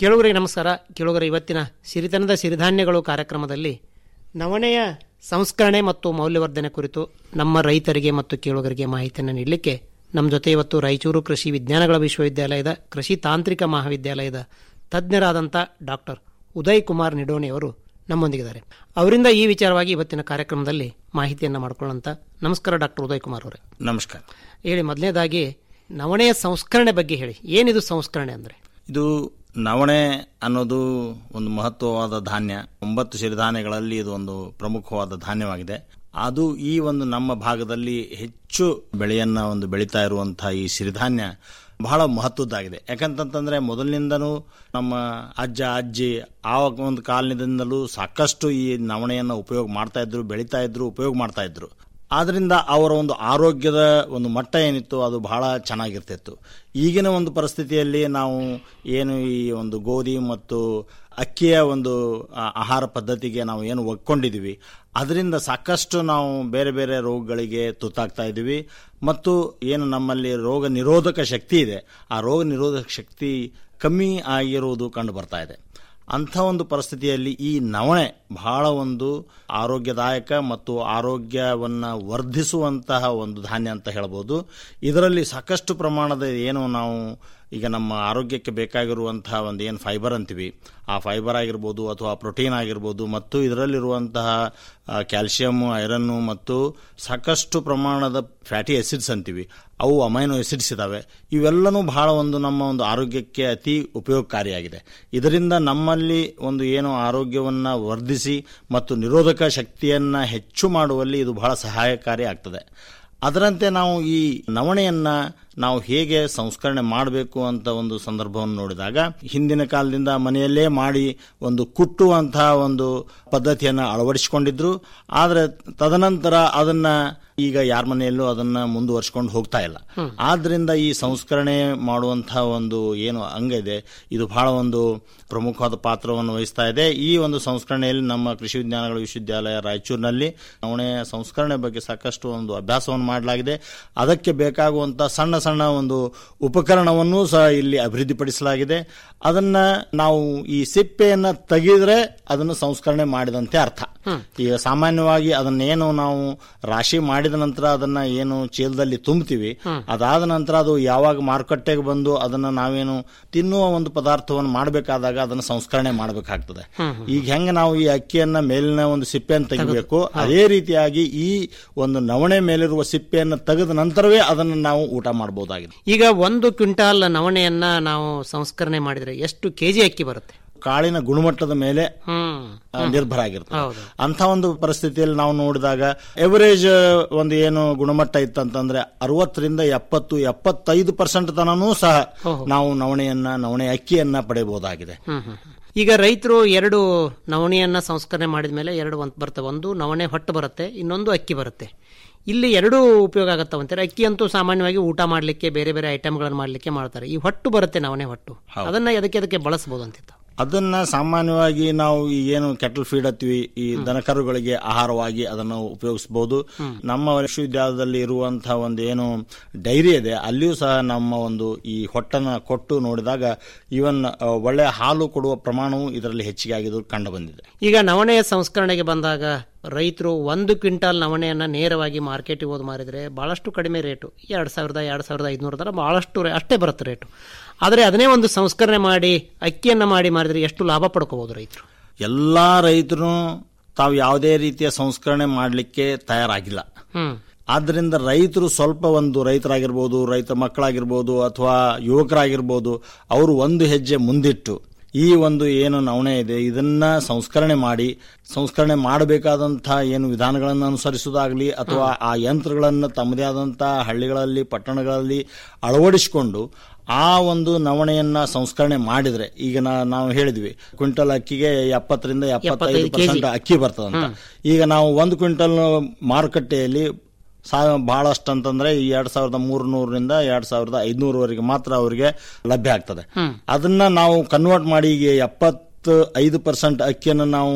ಕೇಳುಗರಿಗೆ ನಮಸ್ಕಾರ ಕೇಳುಗರ ಇವತ್ತಿನ ಸಿರಿತನದ ಸಿರಿಧಾನ್ಯಗಳು ಕಾರ್ಯಕ್ರಮದಲ್ಲಿ ನವಣೆಯ ಸಂಸ್ಕರಣೆ ಮತ್ತು ಮೌಲ್ಯವರ್ಧನೆ ಕುರಿತು ನಮ್ಮ ರೈತರಿಗೆ ಮತ್ತು ಕೇಳುಗರಿಗೆ ಮಾಹಿತಿಯನ್ನು ನೀಡಲಿಕ್ಕೆ ನಮ್ಮ ಜೊತೆ ಇವತ್ತು ರಾಯಚೂರು ಕೃಷಿ ವಿಜ್ಞಾನಗಳ ವಿಶ್ವವಿದ್ಯಾಲಯದ ಕೃಷಿ ತಾಂತ್ರಿಕ ಮಹಾವಿದ್ಯಾಲಯದ ತಜ್ಞರಾದಂಥ ಡಾಕ್ಟರ್ ಉದಯ್ ಕುಮಾರ್ ನಿಡೋಣಿ ಅವರು ನಮ್ಮೊಂದಿಗಿದ್ದಾರೆ ಅವರಿಂದ ಈ ವಿಚಾರವಾಗಿ ಇವತ್ತಿನ ಕಾರ್ಯಕ್ರಮದಲ್ಲಿ ಮಾಹಿತಿಯನ್ನು ಮಾಡಿಕೊಳ್ಳೋಂಥ ನಮಸ್ಕಾರ ಡಾಕ್ಟರ್ ಉದಯ್ ಕುಮಾರ್ ಅವರೇ ನಮಸ್ಕಾರ ಹೇಳಿ ಮೊದಲನೇದಾಗಿ ನವಣೆಯ ಸಂಸ್ಕರಣೆ ಬಗ್ಗೆ ಹೇಳಿ ಏನಿದು ಸಂಸ್ಕರಣೆ ಅಂದರೆ ಇದು ನವಣೆ ಅನ್ನೋದು ಒಂದು ಮಹತ್ವವಾದ ಧಾನ್ಯ ಒಂಬತ್ತು ಸಿರಿಧಾನ್ಯಗಳಲ್ಲಿ ಇದು ಒಂದು ಪ್ರಮುಖವಾದ ಧಾನ್ಯವಾಗಿದೆ ಅದು ಈ ಒಂದು ನಮ್ಮ ಭಾಗದಲ್ಲಿ ಹೆಚ್ಚು ಬೆಳೆಯನ್ನ ಒಂದು ಬೆಳೀತಾ ಇರುವಂತಹ ಈ ಸಿರಿಧಾನ್ಯ ಬಹಳ ಮಹತ್ವದ್ದಾಗಿದೆ ಯಾಕಂತಂತಂದ್ರೆ ಮೊದಲಿನಿಂದನೂ ನಮ್ಮ ಅಜ್ಜ ಅಜ್ಜಿ ಆ ಒಂದು ಕಾಲದಿಂದಲೂ ಸಾಕಷ್ಟು ಈ ನವಣೆಯನ್ನು ಉಪಯೋಗ ಮಾಡ್ತಾ ಇದ್ರು ಬೆಳೀತಾ ಇದ್ರು ಉಪಯೋಗ ಮಾಡ್ತಾ ಇದ್ರು ಆದ್ರಿಂದ ಅವರ ಒಂದು ಆರೋಗ್ಯದ ಒಂದು ಮಟ್ಟ ಏನಿತ್ತು ಅದು ಬಹಳ ಚೆನ್ನಾಗಿರ್ತಿತ್ತು ಈಗಿನ ಒಂದು ಪರಿಸ್ಥಿತಿಯಲ್ಲಿ ನಾವು ಏನು ಈ ಒಂದು ಗೋಧಿ ಮತ್ತು ಅಕ್ಕಿಯ ಒಂದು ಆ, ಆಹಾರ ಪದ್ಧತಿಗೆ ನಾವು ಏನು ಒಗ್ಕೊಂಡಿದ್ದೀವಿ ಅದರಿಂದ ಸಾಕಷ್ಟು ನಾವು ಬೇರೆ ಬೇರೆ ರೋಗಗಳಿಗೆ ತುತ್ತಾಗ್ತಾ ಇದ್ದೀವಿ ಮತ್ತು ಏನು ನಮ್ಮಲ್ಲಿ ರೋಗ ನಿರೋಧಕ ಶಕ್ತಿ ಇದೆ ಆ ರೋಗ ನಿರೋಧಕ ಶಕ್ತಿ ಕಮ್ಮಿ ಆಗಿರುವುದು ಕಂಡು ಬರ್ತಾ ಇದೆ ಅಂಥ ಒಂದು ಪರಿಸ್ಥಿತಿಯಲ್ಲಿ ಈ ನವಣೆ ಬಹಳ ಒಂದು ಆರೋಗ್ಯದಾಯಕ ಮತ್ತು ಆರೋಗ್ಯವನ್ನು ವರ್ಧಿಸುವಂತಹ ಒಂದು ಧಾನ್ಯ ಅಂತ ಹೇಳ್ಬೋದು ಇದರಲ್ಲಿ ಸಾಕಷ್ಟು ಪ್ರಮಾಣದ ಏನು ನಾವು ಈಗ ನಮ್ಮ ಆರೋಗ್ಯಕ್ಕೆ ಬೇಕಾಗಿರುವಂತಹ ಒಂದು ಏನು ಫೈಬರ್ ಅಂತೀವಿ ಆ ಫೈಬರ್ ಆಗಿರ್ಬೋದು ಅಥವಾ ಪ್ರೋಟೀನ್ ಆಗಿರ್ಬೋದು ಮತ್ತು ಇದರಲ್ಲಿರುವಂತಹ ಕ್ಯಾಲ್ಸಿಯಂ ಐರನ್ನು ಮತ್ತು ಸಾಕಷ್ಟು ಪ್ರಮಾಣದ ಫ್ಯಾಟಿ ಆಸಿಡ್ಸ್ ಅಂತೀವಿ ಅವು ಅಮೈನೋ ಆಸಿಡ್ಸ್ ಇದಾವೆ ಇವೆಲ್ಲನೂ ಬಹಳ ಒಂದು ನಮ್ಮ ಒಂದು ಆರೋಗ್ಯಕ್ಕೆ ಅತಿ ಉಪಯೋಗಕಾರಿಯಾಗಿದೆ ಇದರಿಂದ ನಮ್ಮಲ್ಲಿ ಒಂದು ಏನು ಆರೋಗ್ಯವನ್ನು ವರ್ಧಿಸಿ ಮತ್ತು ನಿರೋಧಕ ಶಕ್ತಿಯನ್ನು ಹೆಚ್ಚು ಮಾಡುವಲ್ಲಿ ಇದು ಬಹಳ ಸಹಾಯಕಾರಿ ಆಗ್ತದೆ ಅದರಂತೆ ನಾವು ಈ ನವಣೆಯನ್ನ ನಾವು ಹೇಗೆ ಸಂಸ್ಕರಣೆ ಮಾಡಬೇಕು ಅಂತ ಒಂದು ಸಂದರ್ಭವನ್ನು ನೋಡಿದಾಗ ಹಿಂದಿನ ಕಾಲದಿಂದ ಮನೆಯಲ್ಲೇ ಮಾಡಿ ಒಂದು ಕುಟ್ಟುವಂತಹ ಒಂದು ಪದ್ಧತಿಯನ್ನು ಅಳವಡಿಸಿಕೊಂಡಿದ್ರು ಆದರೆ ತದನಂತರ ಅದನ್ನ ಈಗ ಯಾರ ಮನೆಯಲ್ಲೂ ಅದನ್ನ ಮುಂದುವರ್ಸ್ಕೊಂಡು ಹೋಗ್ತಾ ಇಲ್ಲ ಆದ್ರಿಂದ ಈ ಸಂಸ್ಕರಣೆ ಮಾಡುವಂತಹ ಒಂದು ಏನು ಅಂಗ ಇದೆ ಇದು ಬಹಳ ಒಂದು ಪ್ರಮುಖವಾದ ಪಾತ್ರವನ್ನು ವಹಿಸ್ತಾ ಇದೆ ಈ ಒಂದು ಸಂಸ್ಕರಣೆಯಲ್ಲಿ ನಮ್ಮ ಕೃಷಿ ವಿಜ್ಞಾನಗಳ ವಿಶ್ವವಿದ್ಯಾಲಯ ರಾಯಚೂರಿನಲ್ಲಿ ನವಣೆಯ ಸಂಸ್ಕರಣೆ ಬಗ್ಗೆ ಸಾಕಷ್ಟು ಒಂದು ಅಭ್ಯಾಸವನ್ನು ಮಾಡಲಾಗಿದೆ ಅದಕ್ಕೆ ಬೇಕಾಗುವಂತ ಸಣ್ಣ ಸಣ್ಣ ಒಂದು ಉಪಕರಣವನ್ನು ಸಹ ಇಲ್ಲಿ ಅಭಿವೃದ್ಧಿಪಡಿಸಲಾಗಿದೆ ಅದನ್ನ ನಾವು ಈ ಸಿಪ್ಪೆಯನ್ನ ತೆಗೆದ್ರೆ ಅದನ್ನು ಸಂಸ್ಕರಣೆ ಮಾಡಿದಂತೆ ಅರ್ಥ ಈಗ ಸಾಮಾನ್ಯವಾಗಿ ಅದನ್ನೇನು ನಾವು ರಾಶಿ ಮಾಡಿದ ನಂತರ ಅದನ್ನ ಏನು ಚೀಲದಲ್ಲಿ ತುಂಬ್ತೀವಿ ಅದಾದ ನಂತರ ಅದು ಯಾವಾಗ ಮಾರುಕಟ್ಟೆಗೆ ಬಂದು ಅದನ್ನ ನಾವೇನು ತಿನ್ನುವ ಒಂದು ಪದಾರ್ಥವನ್ನು ಮಾಡಬೇಕಾದಾಗ ಅದನ್ನ ಸಂಸ್ಕರಣೆ ಮಾಡಬೇಕಾಗ್ತದೆ ಈಗ ಹೆಂಗ ನಾವು ಈ ಅಕ್ಕಿಯನ್ನ ಮೇಲಿನ ಒಂದು ಸಿಪ್ಪೆಯನ್ನು ತೆಗಿಬೇಕು ಅದೇ ರೀತಿಯಾಗಿ ಈ ಒಂದು ನವಣೆ ಮೇಲಿರುವ ಸಿಪ್ಪೆಯನ್ನು ತೆಗೆದ ನಂತರವೇ ಅದನ್ನು ನಾವು ಊಟ ಮಾಡಬಹುದಾಗಿದೆ ಈಗ ಒಂದು ಕ್ವಿಂಟಾಲ್ ನವಣೆಯನ್ನ ನಾವು ಸಂಸ್ಕರಣೆ ಮಾಡಿದ್ರೆ ಎಷ್ಟು ಕೆಜಿ ಅಕ್ಕಿ ಬರುತ್ತೆ ಕಾಳಿನ ಗುಣಮಟ್ಟದ ಮೇಲೆ ಆ, ನಿರ್ಭರ ಆಗಿರ್ತದೆ ಅಂತ ಒಂದು ಪರಿಸ್ಥಿತಿಯಲ್ಲಿ ನಾವು ನೋಡಿದಾಗ ಎವರೇಜ್ ಒಂದು ಏನು ಗುಣಮಟ್ಟ ಇತ್ತಂತಂದ್ರೆ ಅರವತ್ತರಿಂದ ಎಪ್ಪತ್ತು ಎಪ್ಪತ್ತೈದು ಪರ್ಸೆಂಟ್ ತನೂ ಸಹ ನಾವು ನವಣೆಯನ್ನ ನವಣೆ ಅಕ್ಕಿಯನ್ನ ಪಡೆಯಬಹುದಾಗಿದೆ ಈಗ ರೈತರು ಎರಡು ನವಣೆಯನ್ನ ಸಂಸ್ಕರಣೆ ಮಾಡಿದ ಮೇಲೆ ಎರಡು ಒಂದು ಬರ್ತವೆ ಒಂದು ನವಣೆ ಹೊಟ್ಟು ಬರುತ್ತೆ ಇನ್ನೊಂದು ಅಕ್ಕಿ ಬರುತ್ತೆ ಇಲ್ಲಿ ಎರಡೂ ಉಪಯೋಗ ಆಗತ್ತವಂತಾರೆ ಅಕ್ಕಿ ಅಂತೂ ಸಾಮಾನ್ಯವಾಗಿ ಊಟ ಮಾಡಲಿಕ್ಕೆ ಬೇರೆ ಬೇರೆ ಐಟಮ್ಗಳನ್ನು ಮಾಡಲಿಕ್ಕೆ ಮಾಡ್ತಾರೆ ಈ ಹೊಟ್ಟು ಬರುತ್ತೆ ನವಣೆ ಹೊಟ್ಟು ಅದನ್ನ ಎದಕ್ಕೆ ಅದಕ್ಕೆ ಬಳಸಬಹುದು ಅಂತಿತ್ತು ಅದನ್ನ ಸಾಮಾನ್ಯವಾಗಿ ನಾವು ಈ ಏನು ಕೆಟಲ್ ಫೀಡ್ ಹತ್ತೀವಿ ಈ ದನಕರುಗಳಿಗೆ ಆಹಾರವಾಗಿ ಅದನ್ನು ಉಪಯೋಗಿಸಬಹುದು ನಮ್ಮ ವಿಶ್ವವಿದ್ಯಾಲಯದಲ್ಲಿ ಇರುವಂತಹ ಒಂದು ಏನು ಡೈರಿ ಇದೆ ಅಲ್ಲಿಯೂ ಸಹ ನಮ್ಮ ಒಂದು ಈ ಹೊಟ್ಟನ್ನ ಕೊಟ್ಟು ನೋಡಿದಾಗ ಈವನ್ ಒಳ್ಳೆಯ ಹಾಲು ಕೊಡುವ ಪ್ರಮಾಣವು ಇದರಲ್ಲಿ ಹೆಚ್ಚಿಗೆ ಆಗಿದ್ದು ಕಂಡು ಬಂದಿದೆ ಈಗ ನವಣೆಯ ಸಂಸ್ಕರಣೆಗೆ ಬಂದಾಗ ರೈತರು ಒಂದು ಕ್ವಿಂಟಾಲ್ ನವಣೆಯನ್ನ ನೇರವಾಗಿ ಮಾರ್ಕೆಟಿಗೆ ಹೋದ್ ಮಾರಿದ್ರೆ ಬಹಳಷ್ಟು ಕಡಿಮೆ ರೇಟು ಎರಡು ಸಾವಿರದ ಎರಡು ಸಾವಿರದ ಐದುನೂರ ತರ ಬಹಳಷ್ಟು ರೇ- ಅಷ್ಟೇ ಬರುತ್ತೆ ರೇಟು ಆದರೆ ಅದನ್ನೇ ಒಂದು ಸಂಸ್ಕರಣೆ ಮಾಡಿ ಅಕ್ಕಿಯನ್ನ ಮಾಡಿ ಮಾರಿದ್ರೆ ಎಷ್ಟು ಲಾಭ ಪಡ್ಕೋಬಹುದು ರೈತರು ಎಲ್ಲಾ ರೈತರು ತಾವು ಯಾವುದೇ ರೀತಿಯ ಸಂಸ್ಕರಣೆ ಮಾಡಲಿಕ್ಕೆ ತಯಾರಾಗಿಲ್ಲ ಹ್ಮ್ ಆದ್ದರಿಂದ ರೈತರು ಸ್ವಲ್ಪ ಒಂದು ರೈತರಾಗಿರ್ಬೋದು ರೈತ ಮಕ್ಕಳಾಗಿರ್ಬೋದು ಅಥವಾ ಯುವಕರಾಗಿರ್ಬೋದು ಅವರು ಒಂದು ಹೆಜ್ಜೆ ಮುಂದಿಟ್ಟು ಈ ಒಂದು ಏನು ನವಣೆ ಇದೆ ಇದನ್ನ ಸಂಸ್ಕರಣೆ ಮಾಡಿ ಸಂಸ್ಕರಣೆ ಮಾಡಬೇಕಾದಂತಹ ಏನು ವಿಧಾನಗಳನ್ನು ಅನುಸರಿಸುವುದಾಗಲಿ ಅಥವಾ ಆ ಯಂತ್ರಗಳನ್ನು ತಮ್ಮದೇ ಆದಂತಹ ಹಳ್ಳಿಗಳಲ್ಲಿ ಪಟ್ಟಣಗಳಲ್ಲಿ ಅಳವಡಿಸಿಕೊಂಡು ಆ ಒಂದು ನವಣೆಯನ್ನ ಸಂಸ್ಕರಣೆ ಮಾಡಿದ್ರೆ ಈಗ ನಾ- ನಾವು ಹೇಳಿದ್ವಿ ಕ್ವಿಂಟಲ್ ಅಕ್ಕಿಗೆ ಎಪ್ಪತ್ತರಿಂದ ಎಪ್ಪತ್ತೈದು ಎಪ್ಪತ್ತೈದು ಕೆಜಿ. ಪರ್ಸೆಂಟ್ ಅಕ್ಕಿ ಬರ್ತದಂತ ಈಗ ನಾವು ಒಂದು ಕ್ವಿಂಟಲ್ ಮಾರುಕಟ್ಟೆಯಲ್ಲಿ ಸಾ ಬಹಳಷ್ಟು ಅಂತಂದ್ರೆ ಈ ಎರಡ್ ಸಾವಿರದ ಮೂರ್ನೂರರಿಂದ ಎರಡ್ ಸಾವಿರದ ಐದ್ನೂರವರೆಗೆ ಮಾತ್ರ ಅವರಿಗೆ ಲಭ್ಯ ಆಗ್ತದೆ ಅದನ್ನ ನಾವು ಕನ್ವರ್ಟ್ ಮಾಡಿ ಈಗ ಎಪ್ಪತ್ತು ಐದು ಪರ್ಸೆಂಟ್ ಅಕ್ಕಿಯನ್ನು ನಾವು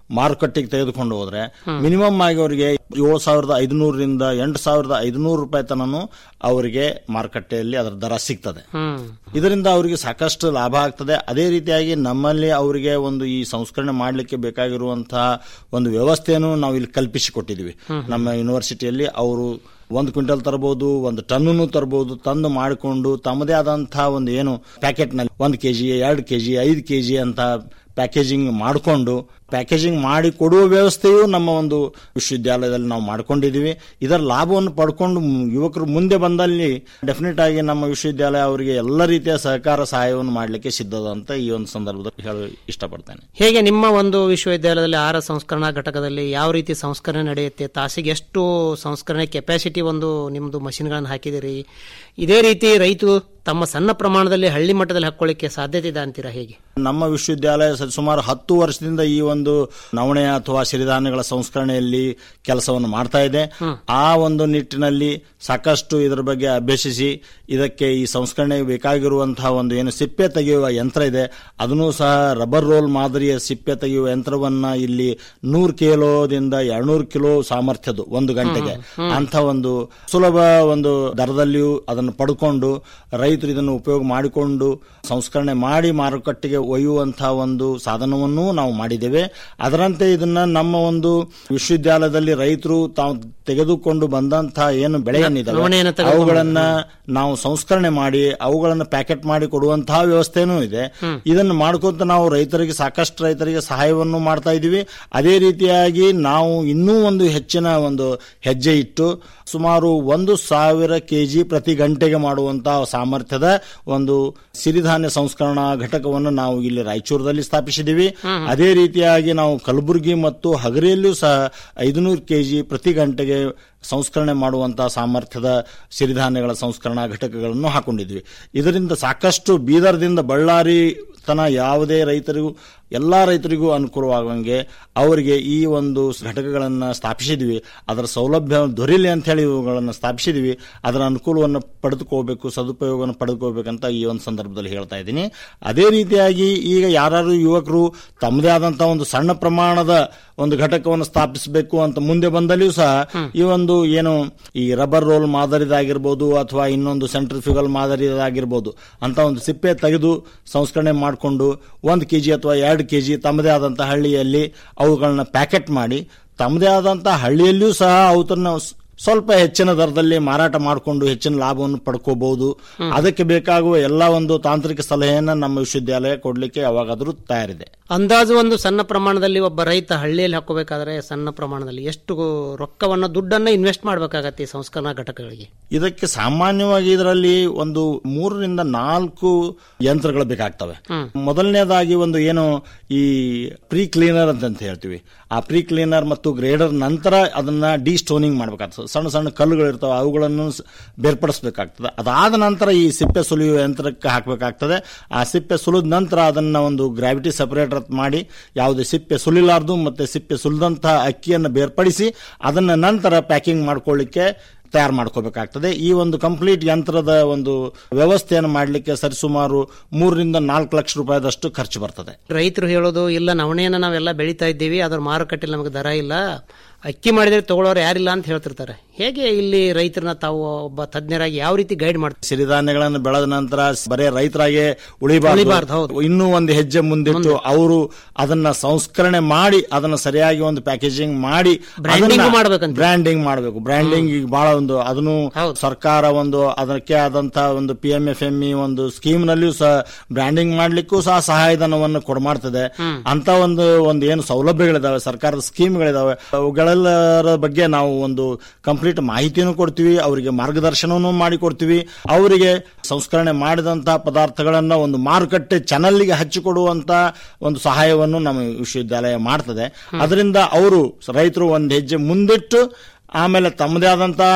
ಮಾರುಕಟ್ಟೆಗೆ ತೆಗೆದುಕೊಂಡು ಹೋದ್ರೆ ಮಿನಿಮಮ್ ಆಗಿ ಅವರಿಗೆ ಏಳು ಸಾವಿರದ ಐದುನೂರರಿಂದ ಎಂಟು ಸಾವಿರದ ಐದುನೂರು ರೂಪಾಯಿ ತನನು ಅವರಿಗೆ ಮಾರುಕಟ್ಟೆಯಲ್ಲಿ ಅದರ ದರ ಸಿಗ್ತದೆ ಇದರಿಂದ ಅವರಿಗೆ ಸಾಕಷ್ಟು ಲಾಭ ಆಗ್ತದೆ ಅದೇ ರೀತಿಯಾಗಿ ನಮ್ಮಲ್ಲಿ ಅವರಿಗೆ ಒಂದು ಈ ಸಂಸ್ಕರಣೆ ಮಾಡಲಿಕ್ಕೆ ಬೇಕಾಗಿರುವಂತಹ ಒಂದು ವ್ಯವಸ್ಥೆಯನ್ನು ನಾವು ಇಲ್ಲಿ ಕಲ್ಪಿಸಿಕೊಟ್ಟಿದ್ವಿ ನಮ್ಮ ಯೂನಿವರ್ಸಿಟಿಯಲ್ಲಿ ಅವರು ಒಂದು ಕ್ವಿಂಟಲ್ ತರಬಹುದು ಒಂದು ಟನ್ನನ್ನು ತರಬಹುದು ತಂದು ಮಾಡಿಕೊಂಡು ತಮ್ಮದೇ ಆದಂತಹ ಒಂದು ಏನು ಪ್ಯಾಕೆಟ್ನಲ್ಲಿ ಒಂದು ಕೆಜಿ ಎರಡು ಕೆಜಿ ಐದು ಕೆಜಿ ಅಂತ ಪ್ಯಾಕೇಜಿಂಗ್ ಮಾಡಿಕೊಂಡು ಪ್ಯಾಕೇಜಿಂಗ್ ಮಾಡಿ ಕೊಡುವ ವ್ಯವಸ್ಥೆಯು ನಮ್ಮ ಒಂದು ವಿಶ್ವವಿದ್ಯಾಲಯದಲ್ಲಿ ನಾವು ಮಾಡ್ಕೊಂಡಿದ್ದೀವಿ ಇದರ ಲಾಭವನ್ನು ಪಡ್ಕೊಂಡು ಮ್- ಯುವಕರು ಮುಂದೆ ಬಂದಲ್ಲಿ ಡೆಫಿನೆಟ್ ಆಗಿ ನಮ್ಮ ವಿಶ್ವವಿದ್ಯಾಲಯ ಅವರಿಗೆ ಎಲ್ಲ ರೀತಿಯ ಸಹಕಾರ ಸಹಾಯವನ್ನು ಮಾಡಲಿಕ್ಕೆ ಸಿದ್ಧದ ಅಂತ ಈ ಒಂದು ಸಂದರ್ಭದಲ್ಲಿ ಹೇಳ ಇಷ್ಟಪಡ್ತೇನೆ ಹೇಗೆ ನಿಮ್ಮ ಒಂದು ವಿಶ್ವವಿದ್ಯಾಲಯದಲ್ಲಿ ಆಹಾರ ಸಂಸ್ಕರಣಾ ಘಟಕದಲ್ಲಿ ಯಾವ ರೀತಿ ಸಂಸ್ಕರಣೆ ನಡೆಯುತ್ತೆ ತಾಸಿಗೆ ಎಷ್ಟು ಸಂಸ್ಕರಣೆ ಕೆಪಾಸಿಟಿ ಒಂದು ನಿಮ್ಮದು ಮಷಿನ್ಗಳನ್ನು ಹಾಕಿದಿರಿ ಇದೇ ರೀತಿ ರೈತರು ತಮ್ಮ ಸಣ್ಣ ಪ್ರಮಾಣದಲ್ಲಿ ಹಳ್ಳಿ ಮಟ್ಟದಲ್ಲಿ ಹಾಕೊಳ್ಳಿಕ್ಕೆ ಸಾಧ್ಯತೆ ಇದೆ ಅಂತೀರಾ ಹೇಗೆ ನಮ್ಮ ವಿಶ್ವವಿದ್ಯಾಲಯ ಸ- ಸುಮಾರು ಹತ್ತು ವರ್ಷದಿಂದ ಈ ಒಂದು ನವಣೆ ಅಥವಾ ಸಿರಿಧಾನ್ಯಗಳ ಸಂಸ್ಕರಣೆಯಲ್ಲಿ ಕೆಲಸವನ್ನು ಮಾಡ್ತಾ ಇದೆ ಆ ಒಂದು ನಿಟ್ಟಿನಲ್ಲಿ ಸಾಕಷ್ಟು ಇದರ ಬಗ್ಗೆ ಅಭ್ಯಸಿಸಿ ಇದಕ್ಕೆ ಈ ಸಂಸ್ಕರಣೆಗೆ ಬೇಕಾಗಿರುವಂತಹ ಒಂದು ಏನು ಸಿಪ್ಪೆ ತೆಗೆಯುವ ಯಂತ್ರ ಇದೆ ಅದನ್ನು ಸಹ ರಬ್ಬರ್ ರೋಲ್ ಮಾದರಿಯ ಸಿಪ್ಪೆ ತೆಗೆಯುವ ಯಂತ್ರವನ್ನ ಇಲ್ಲಿ ನೂರು ಕಿಲೋದಿಂದ ಎರಡ್ನೂರು ಕಿಲೋ ಸಾಮರ್ಥ್ಯದು ಒಂದು ಗಂಟೆಗೆ ಅಂತ ಒಂದು ಸುಲಭ ಒಂದು ದರದಲ್ಲಿಯೂ ಅದನ್ನು ಪಡ್ಕೊಂಡು ರೈತರು ಇದನ್ನು ಉಪಯೋಗ ಮಾಡಿಕೊಂಡು ಸಂಸ್ಕರಣೆ ಮಾಡಿ ಮಾರುಕಟ್ಟೆಗೆ ಒಯ್ಯುವಂತಹ ಒಂದು ಸಾಧನವನ್ನು ನಾವು ಮಾಡಿದ್ದೇವೆ ಅದರಂತೆ ಇದನ್ನ ನಮ್ಮ ಒಂದು ವಿಶ್ವವಿದ್ಯಾಲಯದಲ್ಲಿ ರೈತರು ತಾವು ತೆಗೆದುಕೊಂಡು ಬಂದಂತಹ ಏನು ಬೆಳೆಯನ್ನಿದ್ದಾವೆ ನವಣೆಯನ್ನು ತೆಗೆದುಕೊಂಡು ಅವುಗಳನ್ನ ನಾವು ಸಂಸ್ಕರಣೆ ಮಾಡಿ ಅವುಗಳನ್ನು ಪ್ಯಾಕೆಟ್ ಮಾಡಿ ಕೊಡುವಂತಹ ವ್ಯವಸ್ಥೆನೂ ಇದೆ ಇದನ್ನು ಮಾಡ್ಕೊಂತ ನಾವು ರೈತರಿಗೆ ಸಾಕಷ್ಟು ರೈತರಿಗೆ ಸಹಾಯವನ್ನು ಮಾಡ್ತಾ ಇದ್ದೀವಿ ಅದೇ ರೀತಿಯಾಗಿ ನಾವು ಇನ್ನೂ ಒಂದು ಹೆಚ್ಚಿನ ಒಂದು ಹೆಜ್ಜೆ ಇಟ್ಟು ಸುಮಾರು ಒಂದು ಸಾವಿರ ಕೆಜಿ ಪ್ರತಿ ಗಂಟೆಗೆ ಮಾಡುವಂತಹ ಸಾಮರ್ಥ್ಯದ ಒಂದು ಸಿರಿಧಾನ್ಯ ಸಂಸ್ಕರಣಾ ಘಟಕವನ್ನು ನಾವು ಇಲ್ಲಿ ರಾಯಚೂರದಲ್ಲಿ ಸ್ಥಾಪಿಸಿದ್ದೀವಿ ಅದೇ ರೀತಿಯಾಗಿ ನಾವು ಕಲಬುರಗಿ ಮತ್ತು ಹಗರಿಯಲ್ಲಿಯೂ ಸಹ ಐದುನೂರು ಕೆಜಿ ಪ್ರತಿ ಗಂಟೆಗೆ ಸಂಸ್ಕರಣೆ ಮಾಡುವಂತಹ ಸಾಮರ್ಥ್ಯದ ಸಿರಿಧಾನ್ಯಗಳ ಸಂಸ್ಕರಣಾ ಘಟಕಗಳನ್ನು ಹಾಕೊಂಡಿದ್ವಿ ಇದರಿಂದ ಸಾಕಷ್ಟು ಬೀದರ್ದಿಂದ ಬಳ್ಳಾರಿ ತನ ಯಾವುದೇ ರೈತರಿಗೂ ಎಲ್ಲಾ ರೈತರಿಗೂ ಅನುಕೂಲವಾಗುವಂಗೆ ಅವರಿಗೆ ಈ ಒಂದು ಘಟಕಗಳನ್ನು ಸ್ಥಾಪಿಸಿದ್ವಿ ಅದರ ಸೌಲಭ್ಯ ದೊರೆಯಲಿ ಅಂತ ಹೇಳಿ ಇವುಗಳನ್ನು ಸ್ಥಾಪಿಸಿದ್ವಿ ಅದರ ಅನುಕೂಲವನ್ನು ಪಡೆದುಕೋಬೇಕು ಸದುಪಯೋಗವನ್ನು ಪಡೆದುಕೋಬೇಕಂತ ಈ ಒಂದು ಸಂದರ್ಭದಲ್ಲಿ ಹೇಳ್ತಾ ಇದ್ದೀನಿ ಅದೇ ರೀತಿಯಾಗಿ ಈಗ ಯಾರು ಯುವಕರು ತಮ್ಮದೇ ಆದಂತಹ ಒಂದು ಸಣ್ಣ ಪ್ರಮಾಣದ ಒಂದು ಘಟಕವನ್ನು ಸ್ಥಾಪಿಸಬೇಕು ಅಂತ ಮುಂದೆ ಬಂದಲ್ಲಿಯೂ ಸಹ ಈ ಒಂದು ಏನು ಈ ರಬ್ಬರ್ ರೋಲ್ ಮಾದರಿದಾಗಿರ್ಬೋದು ಅಥವಾ ಇನ್ನೊಂದು ಸೆಂಟ್ರಿಫ್ಯೂಗಲ್ ಮಾದರಿದಾಗಿರ್ಬೋದು ಅಂತ ಒಂದು ಸಿಪ್ಪೆ ತೆಗೆದು ಸಂಸ್ಕರಣೆ ಮಾಡಿಕೊಂಡು ಒಂದು ಕೆಜಿ ಅಥವಾ ಎರಡು ಕೆಜಿ ತಮ್ಮದೇ ಆದಂತಹ ಹಳ್ಳಿಯಲ್ಲಿ ಅವುಗಳನ್ನ ಪ್ಯಾಕೆಟ್ ಮಾಡಿ ತಮ್ಮದೇ ಆದಂತಹ ಹಳ್ಳಿಯಲ್ಲಿಯೂ ಸಹ ಅವತನ್ನ ಸ್ವಲ್ಪ ಹೆಚ್ಚಿನ ದರದಲ್ಲಿ ಮಾರಾಟ ಮಾಡಿಕೊಂಡು ಹೆಚ್ಚಿನ ಲಾಭವನ್ನು ಪಡ್ಕೋಬಹುದು ಅದಕ್ಕೆ ಬೇಕಾಗುವ ಎಲ್ಲ ಒಂದು ತಾಂತ್ರಿಕ ಸಲಹೆಯನ್ನ ನಮ್ಮ ವಿಶ್ವವಿದ್ಯಾಲಯ ಕೊಡ್ಲಿಕ್ಕೆ ಯಾವಾಗಾದ್ರೂ ತಯಾರಿದೆ ಅಂದಾಜು ಒಂದು ಸಣ್ಣ ಪ್ರಮಾಣದಲ್ಲಿ ಒಬ್ಬ ರೈತ ಹಳ್ಳಿಯಲ್ಲಿ ಹಾಕೋಬೇಕಾದ್ರೆ ಸಣ್ಣ ಪ್ರಮಾಣದಲ್ಲಿ ಎಷ್ಟು ರೊಕ್ಕವನ್ನ ದುಡ್ಡನ್ನ ಇನ್ವೆಸ್ಟ್ ಮಾಡಬೇಕಾಗತ್ತೆ ಈ ಸಂಸ್ಕರಣಾ ಘಟಕಗಳಿಗೆ ಇದಕ್ಕೆ ಸಾಮಾನ್ಯವಾಗಿ ಇದರಲ್ಲಿ ಒಂದು ಮೂರರಿಂದ ನಾಲ್ಕು ಯಂತ್ರಗಳು ಬೇಕಾಗ್ತವೆ ಮೊದಲನೇದಾಗಿ ಒಂದು ಏನು ಈ ಪ್ರೀ ಕ್ಲೀನರ್ ಅಂತ ಹೇಳ್ತೀವಿ ಆ ಪ್ರೀ ಕ್ಲೀನರ್ ಮತ್ತು ಗ್ರೇಡರ್ ನಂತರ ಅದನ್ನ ಡಿ ಸ್ಟೋನಿಂಗ್ ಮಾಡ್ಬೇಕಾಗ್ತದೆ ಸಣ್ಣ ಸಣ್ಣ ಕಲ್ಲುಗಳು ಇರ್ತವೆ ಅವುಗಳನ್ನು ಸ್- ಬೇರ್ಪಡಿಸಬೇಕಾಗ್ತದೆ ಅದಾದ ನಂತರ ಈ ಸಿಪ್ಪೆ ಸುಲಿಯುವ ಯಂತ್ರಕ್ಕೆ ಹಾಕಬೇಕಾಗ್ತದೆ ಆ ಸಿಪ್ಪೆ ಸುಲಿದ ನಂತರ ಅದನ್ನ ಒಂದು ಗ್ರಾವಿಟಿ ಸಪರೇಟರ್ ಮಾಡಿ ಯಾವುದೇ ಸಿಪ್ಪೆ ಸುಲಿಲಾರ್ದು ಮತ್ತೆ ಸಿಪ್ಪೆ ಸುಲಿದಂತಹ ಅಕ್ಕಿಯನ್ನು ಬೇರ್ಪಡಿಸಿ ಅದನ್ನ ನಂತರ ಪ್ಯಾಕಿಂಗ್ ಮಾಡ್ಕೊಳ್ಳಿಕ್ಕೆ ತಯಾರು ಮಾಡ್ಕೋಬೇಕಾಗ್ತದೆ ಈ ಒಂದು ಕಂಪ್ಲೀಟ್ ಯಂತ್ರದ ಒಂದು ವ್ಯವಸ್ಥೆಯನ್ನು ಮಾಡಲಿಕ್ಕೆ ಸರಿಸುಮಾರು ಮೂರರಿಂದ ನಾಲ್ಕು ಲಕ್ಷ ರೂಪಾಯಿದಷ್ಟು ಖರ್ಚು ಬರ್ತದೆ ರೈತರು ಹೇಳೋದು ಇಲ್ಲ ನವಣೆಯನ್ನ ನಾವೆಲ್ಲ ಬೆಳೀತಾ ಇದ್ದೀವಿ ಅದ್ರ ಮಾರುಕಟ್ಟೆಯಲ್ಲಿ ನಮಗೆ ದರ ಇಲ್ಲ ಅಕ್ಕಿ ಮಾಡಿದ್ರೆ ತಗೊಳ್ಳೋರು ಯಾರಿಲ್ಲ ಅಂತ ಹೇಳ್ತಿರ್ತಾರೆ ಹೇಗೆ ಇಲ್ಲಿ ರೈತರನ್ನ ತಾವು ಒಬ್ಬ ತಜ್ಞರಾಗಿ ಯಾವ ರೀತಿ ಗೈಡ್ ಮಾಡ್ತಾರೆ ಸಿರಿಧಾನ್ಯಗಳನ್ನು ಬೆಳೆದ ನಂತರ ಬರೇ ರೈತರಾಗೆ ಉಳಿಬಾರ್ದು ಉಳಿಬಾರ್ದು, ಇನ್ನೂ ಒಂದು ಹೆಜ್ಜೆ ಮುಂದಿಟ್ಟು ಅವರು ಅದನ್ನ ಸಂಸ್ಕರಣೆ ಮಾಡಿ ಅದನ್ನ ಸರಿಯಾಗಿ ಒಂದು ಪ್ಯಾಕೇಜಿಂಗ್ ಮಾಡಿ Branding ಮಾಡ್ಬೇಕಂತ. ಬ್ರ್ಯಾಂಡಿಂಗ್ ಮಾಡಬೇಕು ಬ್ರ್ಯಾಂಡಿಂಗ್ ಈಗ ಬಹಳ ಒಂದು ಅದನ್ನು ಸರ್ಕಾರ ಒಂದು ಅದಕ್ಕೆ ಆದಂತಹ ಒಂದು P M F M E ಒಂದು ಸ್ಕೀಮ್ ನಲ್ಲಿಯೂ ಸಹ ಬ್ರ್ಯಾಂಡಿಂಗ್ ಮಾಡ್ಲಿಕ್ಕೂ ಸಹ ಸಹಾಯಧನವನ್ನು ಕೊಡ್ಮಾಡ್ತದೆ ಅಂತ ಒಂದು ಒಂದು ಏನು ಸೌಲಭ್ಯಗಳಿದಾವೆ ಸರ್ಕಾರದ ಸ್ಕೀಮ್ಗಳಿದಾವೆ ಅವುಗಳೆಲ್ಲರ ಬಗ್ಗೆ ನಾವು ಒಂದು ಕಂಪ್ಲೀಟ್ ಮಾಹಿತಿನೂ ಕೊಡ್ತೀವಿ ಅವರಿಗೆ ಮಾರ್ಗದರ್ಶನವನ್ನು ಮಾಡಿಕೊಡ್ತೀವಿ ಅವರಿಗೆ ಸಂಸ್ಕರಣೆ ಮಾಡಿದಂತಹ ಪದಾರ್ಥಗಳನ್ನ ಒಂದು ಮಾರುಕಟ್ಟೆ ಚಾನಲ್ಗೆ ಹಚ್ಚಿಕೊಡುವಂತ ಒಂದು ಸಹಾಯವನ್ನು ನಮ್ಮ ವಿಶ್ವವಿದ್ಯಾಲಯ ಮಾಡ್ತದೆ ಅದರಿಂದ ಅವರು ರೈತರು ಒಂದು ಹೆಜ್ಜೆ ಮುಂದಿಟ್ಟು ಆಮೇಲೆ ತಮ್ಮದೇ ಆದಂತಹ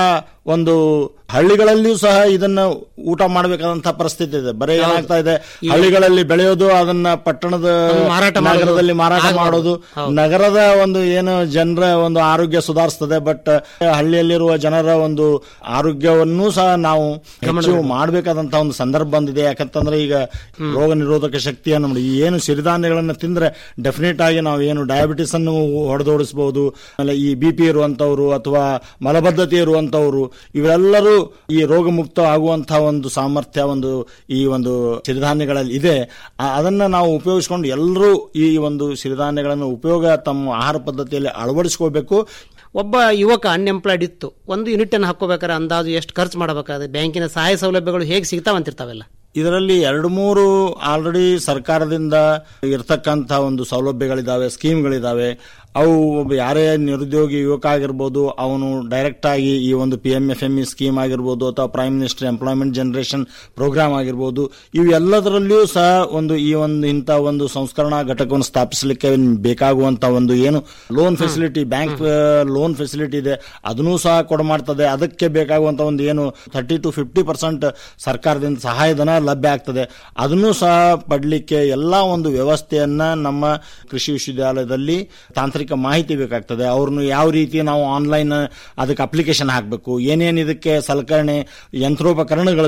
ಒಂದು ಹಳ್ಳಿಗಳಲ್ಲಿಯೂ ಸಹ ಇದನ್ನ ಊಟ ಮಾಡಬೇಕಾದಂತಹ ಪರಿಸ್ಥಿತಿ ಇದೆ ಬರೀ ಏನಾಗ್ತಾ ಇದೆ ಹಳ್ಳಿಗಳಲ್ಲಿ ಬೆಳೆಯೋದು ಅದನ್ನ ಪಟ್ಟಣದ ಮಾರಾಟ ಮಾಡೋದು. ನಗರದಲ್ಲಿ ಮಾರಾಟ ಆಗ್ಬಾರ್ದು. ಮಾಡೋದು ಹೌದು. ನಗರದ ಒಂದು ಏನು ಜನರ ಒಂದು ಆರೋಗ್ಯ ಸುಧಾರಿಸ್ತದೆ ಬಟ್ ಹಳ್ಳಿಯಲ್ಲಿರುವ ಜನರ ಒಂದು ಆರೋಗ್ಯವನ್ನೂ ಸಹ ನಾವು ಹೆಚ್ಚು ಮಾಡಬೇಕಾದಂತಹ ಒಂದು ಸಂದರ್ಭ ಬಂದಿದೆ ಯಾಕಂತಂದ್ರೆ ಈಗ ರೋಗ ನಿರೋಧಕ ಶಕ್ತಿಯನ್ನು ನೋಡಿ ಈ ಏನು ಸಿರಿಧಾನ್ಯಗಳನ್ನು ತಿಂದ್ರೆ ಡೆಫಿನೆಟ್ ಆಗಿ ನಾವು ಏನು ಡಯಾಬಿಟಿಸ್ ಅನ್ನು ಹೊಡೆದೋಡಿಸಬಹುದು ಆಮೇಲೆ ಈ ಬಿ ಪಿ ಇರುವಂತವ್ರು ಅಥವಾ ಮಲಬದ್ಧತೆ ಇರುವಂತವ್ರು ಇವೆಲ್ಲರೂ ಈ ರೋಗ ಮುಕ್ತ ಆಗುವಂತಹ ಒಂದು ಸಾಮರ್ಥ್ಯ ಒಂದು ಈ ಒಂದು ಸಿರಿಧಾನ್ಯಗಳಲ್ಲಿ ಇದೆ ಆ- ಅದನ್ನ ನಾವು ಉಪಯೋಗಿಸ್ಕೊಂಡು ಎಲ್ಲರೂ ಈ ಒಂದು ಸಿರಿಧಾನ್ಯಗಳನ್ನು ಉಪಯೋಗ ತಮ್ಮ ಆಹಾರ ಪದ್ಧತಿಯಲ್ಲಿ ಅಳವಡಿಸ್ಕೋಬೇಕು ಒಬ್ಬ ಯುವಕ ಅನ್ಎಂಪ್ಲಾಯ್ಡ್ ಇತ್ತು ಒಂದು ಯೂನಿಟ್ ಅನ್ನು ಹಾಕೋಬೇಕಾದ್ರೆ ಅಂದಾಜು ಎಷ್ಟು ಖರ್ಚು ಮಾಡಬೇಕಾದ್ರೆ ಬ್ಯಾಂಕಿನ ಸಹಾಯ ಸೌಲಭ್ಯಗಳು ಹೇಗೆ ಸಿಗ್ತಾವಂತಿರ್ತಾವೆಲ್ಲ ಇದರಲ್ಲಿ ಎರಡು ಮೂರು ಆಲ್ರೆಡಿ ಸರ್ಕಾರದಿಂದ ಇರತಕ್ಕಂಥ ಒಂದು ಸೌಲಭ್ಯಗಳಿದಾವೆ ಸ್ಕೀಮ್ಗಳಿದಾವೆ ಅವು ಒಬ್ಬ ಯಾರೇ ನಿರುದ್ಯೋಗಿ ಯುವಕ ಆಗಿರ್ಬೋದು ಅವನು ಡೈರೆಕ್ಟ್ ಆಗಿ ಈ ಒಂದು P M F M E scheme ಆಗಿರ್ಬೋದು ಅಥವಾ prime minister employment generation programme ಆಗಿರ್ಬೋದು ಇವೆಲ್ಲದರಲ್ಲಿಯೂ ಸಹ ಒಂದು ಈ ಒಂದು ಇಂಥ ಒಂದು ಸಂಸ್ಕರಣಾ ಘಟಕವನ್ನು ಸ್ಥಾಪಿಸಲಿಕ್ಕೆ ಬೇಕಾಗುವಂತ ಒಂದು ಏನು loan facility bank loan facility ಇದೆ ಅದನ್ನೂ ಸಹ ಕೊಡಮಾಡ್ತದೆ ಅದಕ್ಕೆ ಬೇಕಾಗುವಂತ ಒಂದು ಏನು ಥರ್ಟಿ ಟು ಫಿಫ್ಟಿ ಪರ್ಸೆಂಟ್ ಸರ್ಕಾರದಿಂದ ಸಹಾಯಧನ ಲಭ್ಯ ಆಗ್ತದೆ ಅದನ್ನೂ ಸಹ ಪಡಲಿಕ್ಕೆ ಎಲ್ಲ ಒಂದು ವ್ಯವಸ್ಥೆಯನ್ನ ನಮ್ಮ ಕೃಷಿ ವಿಶ್ವವಿದ್ಯಾಲಯದಲ್ಲಿ ತಾಂತ್ರಿಕ ಮಾಹಿತಿ ಬೇಕಾಗ್ತದೆ ಅವ್ರನ್ನು ಯಾವ ರೀತಿ ನಾವು ಆನ್ಲೈನ್ ಅದಕ್ಕೆ ಅಪ್ಲಿಕೇಶನ್ ಹಾಕಬೇಕು ಏನೇನು ಇದಕ್ಕೆ ಸಲಕರಣೆ ಯಂತ್ರೋಪಕರಣಗಳು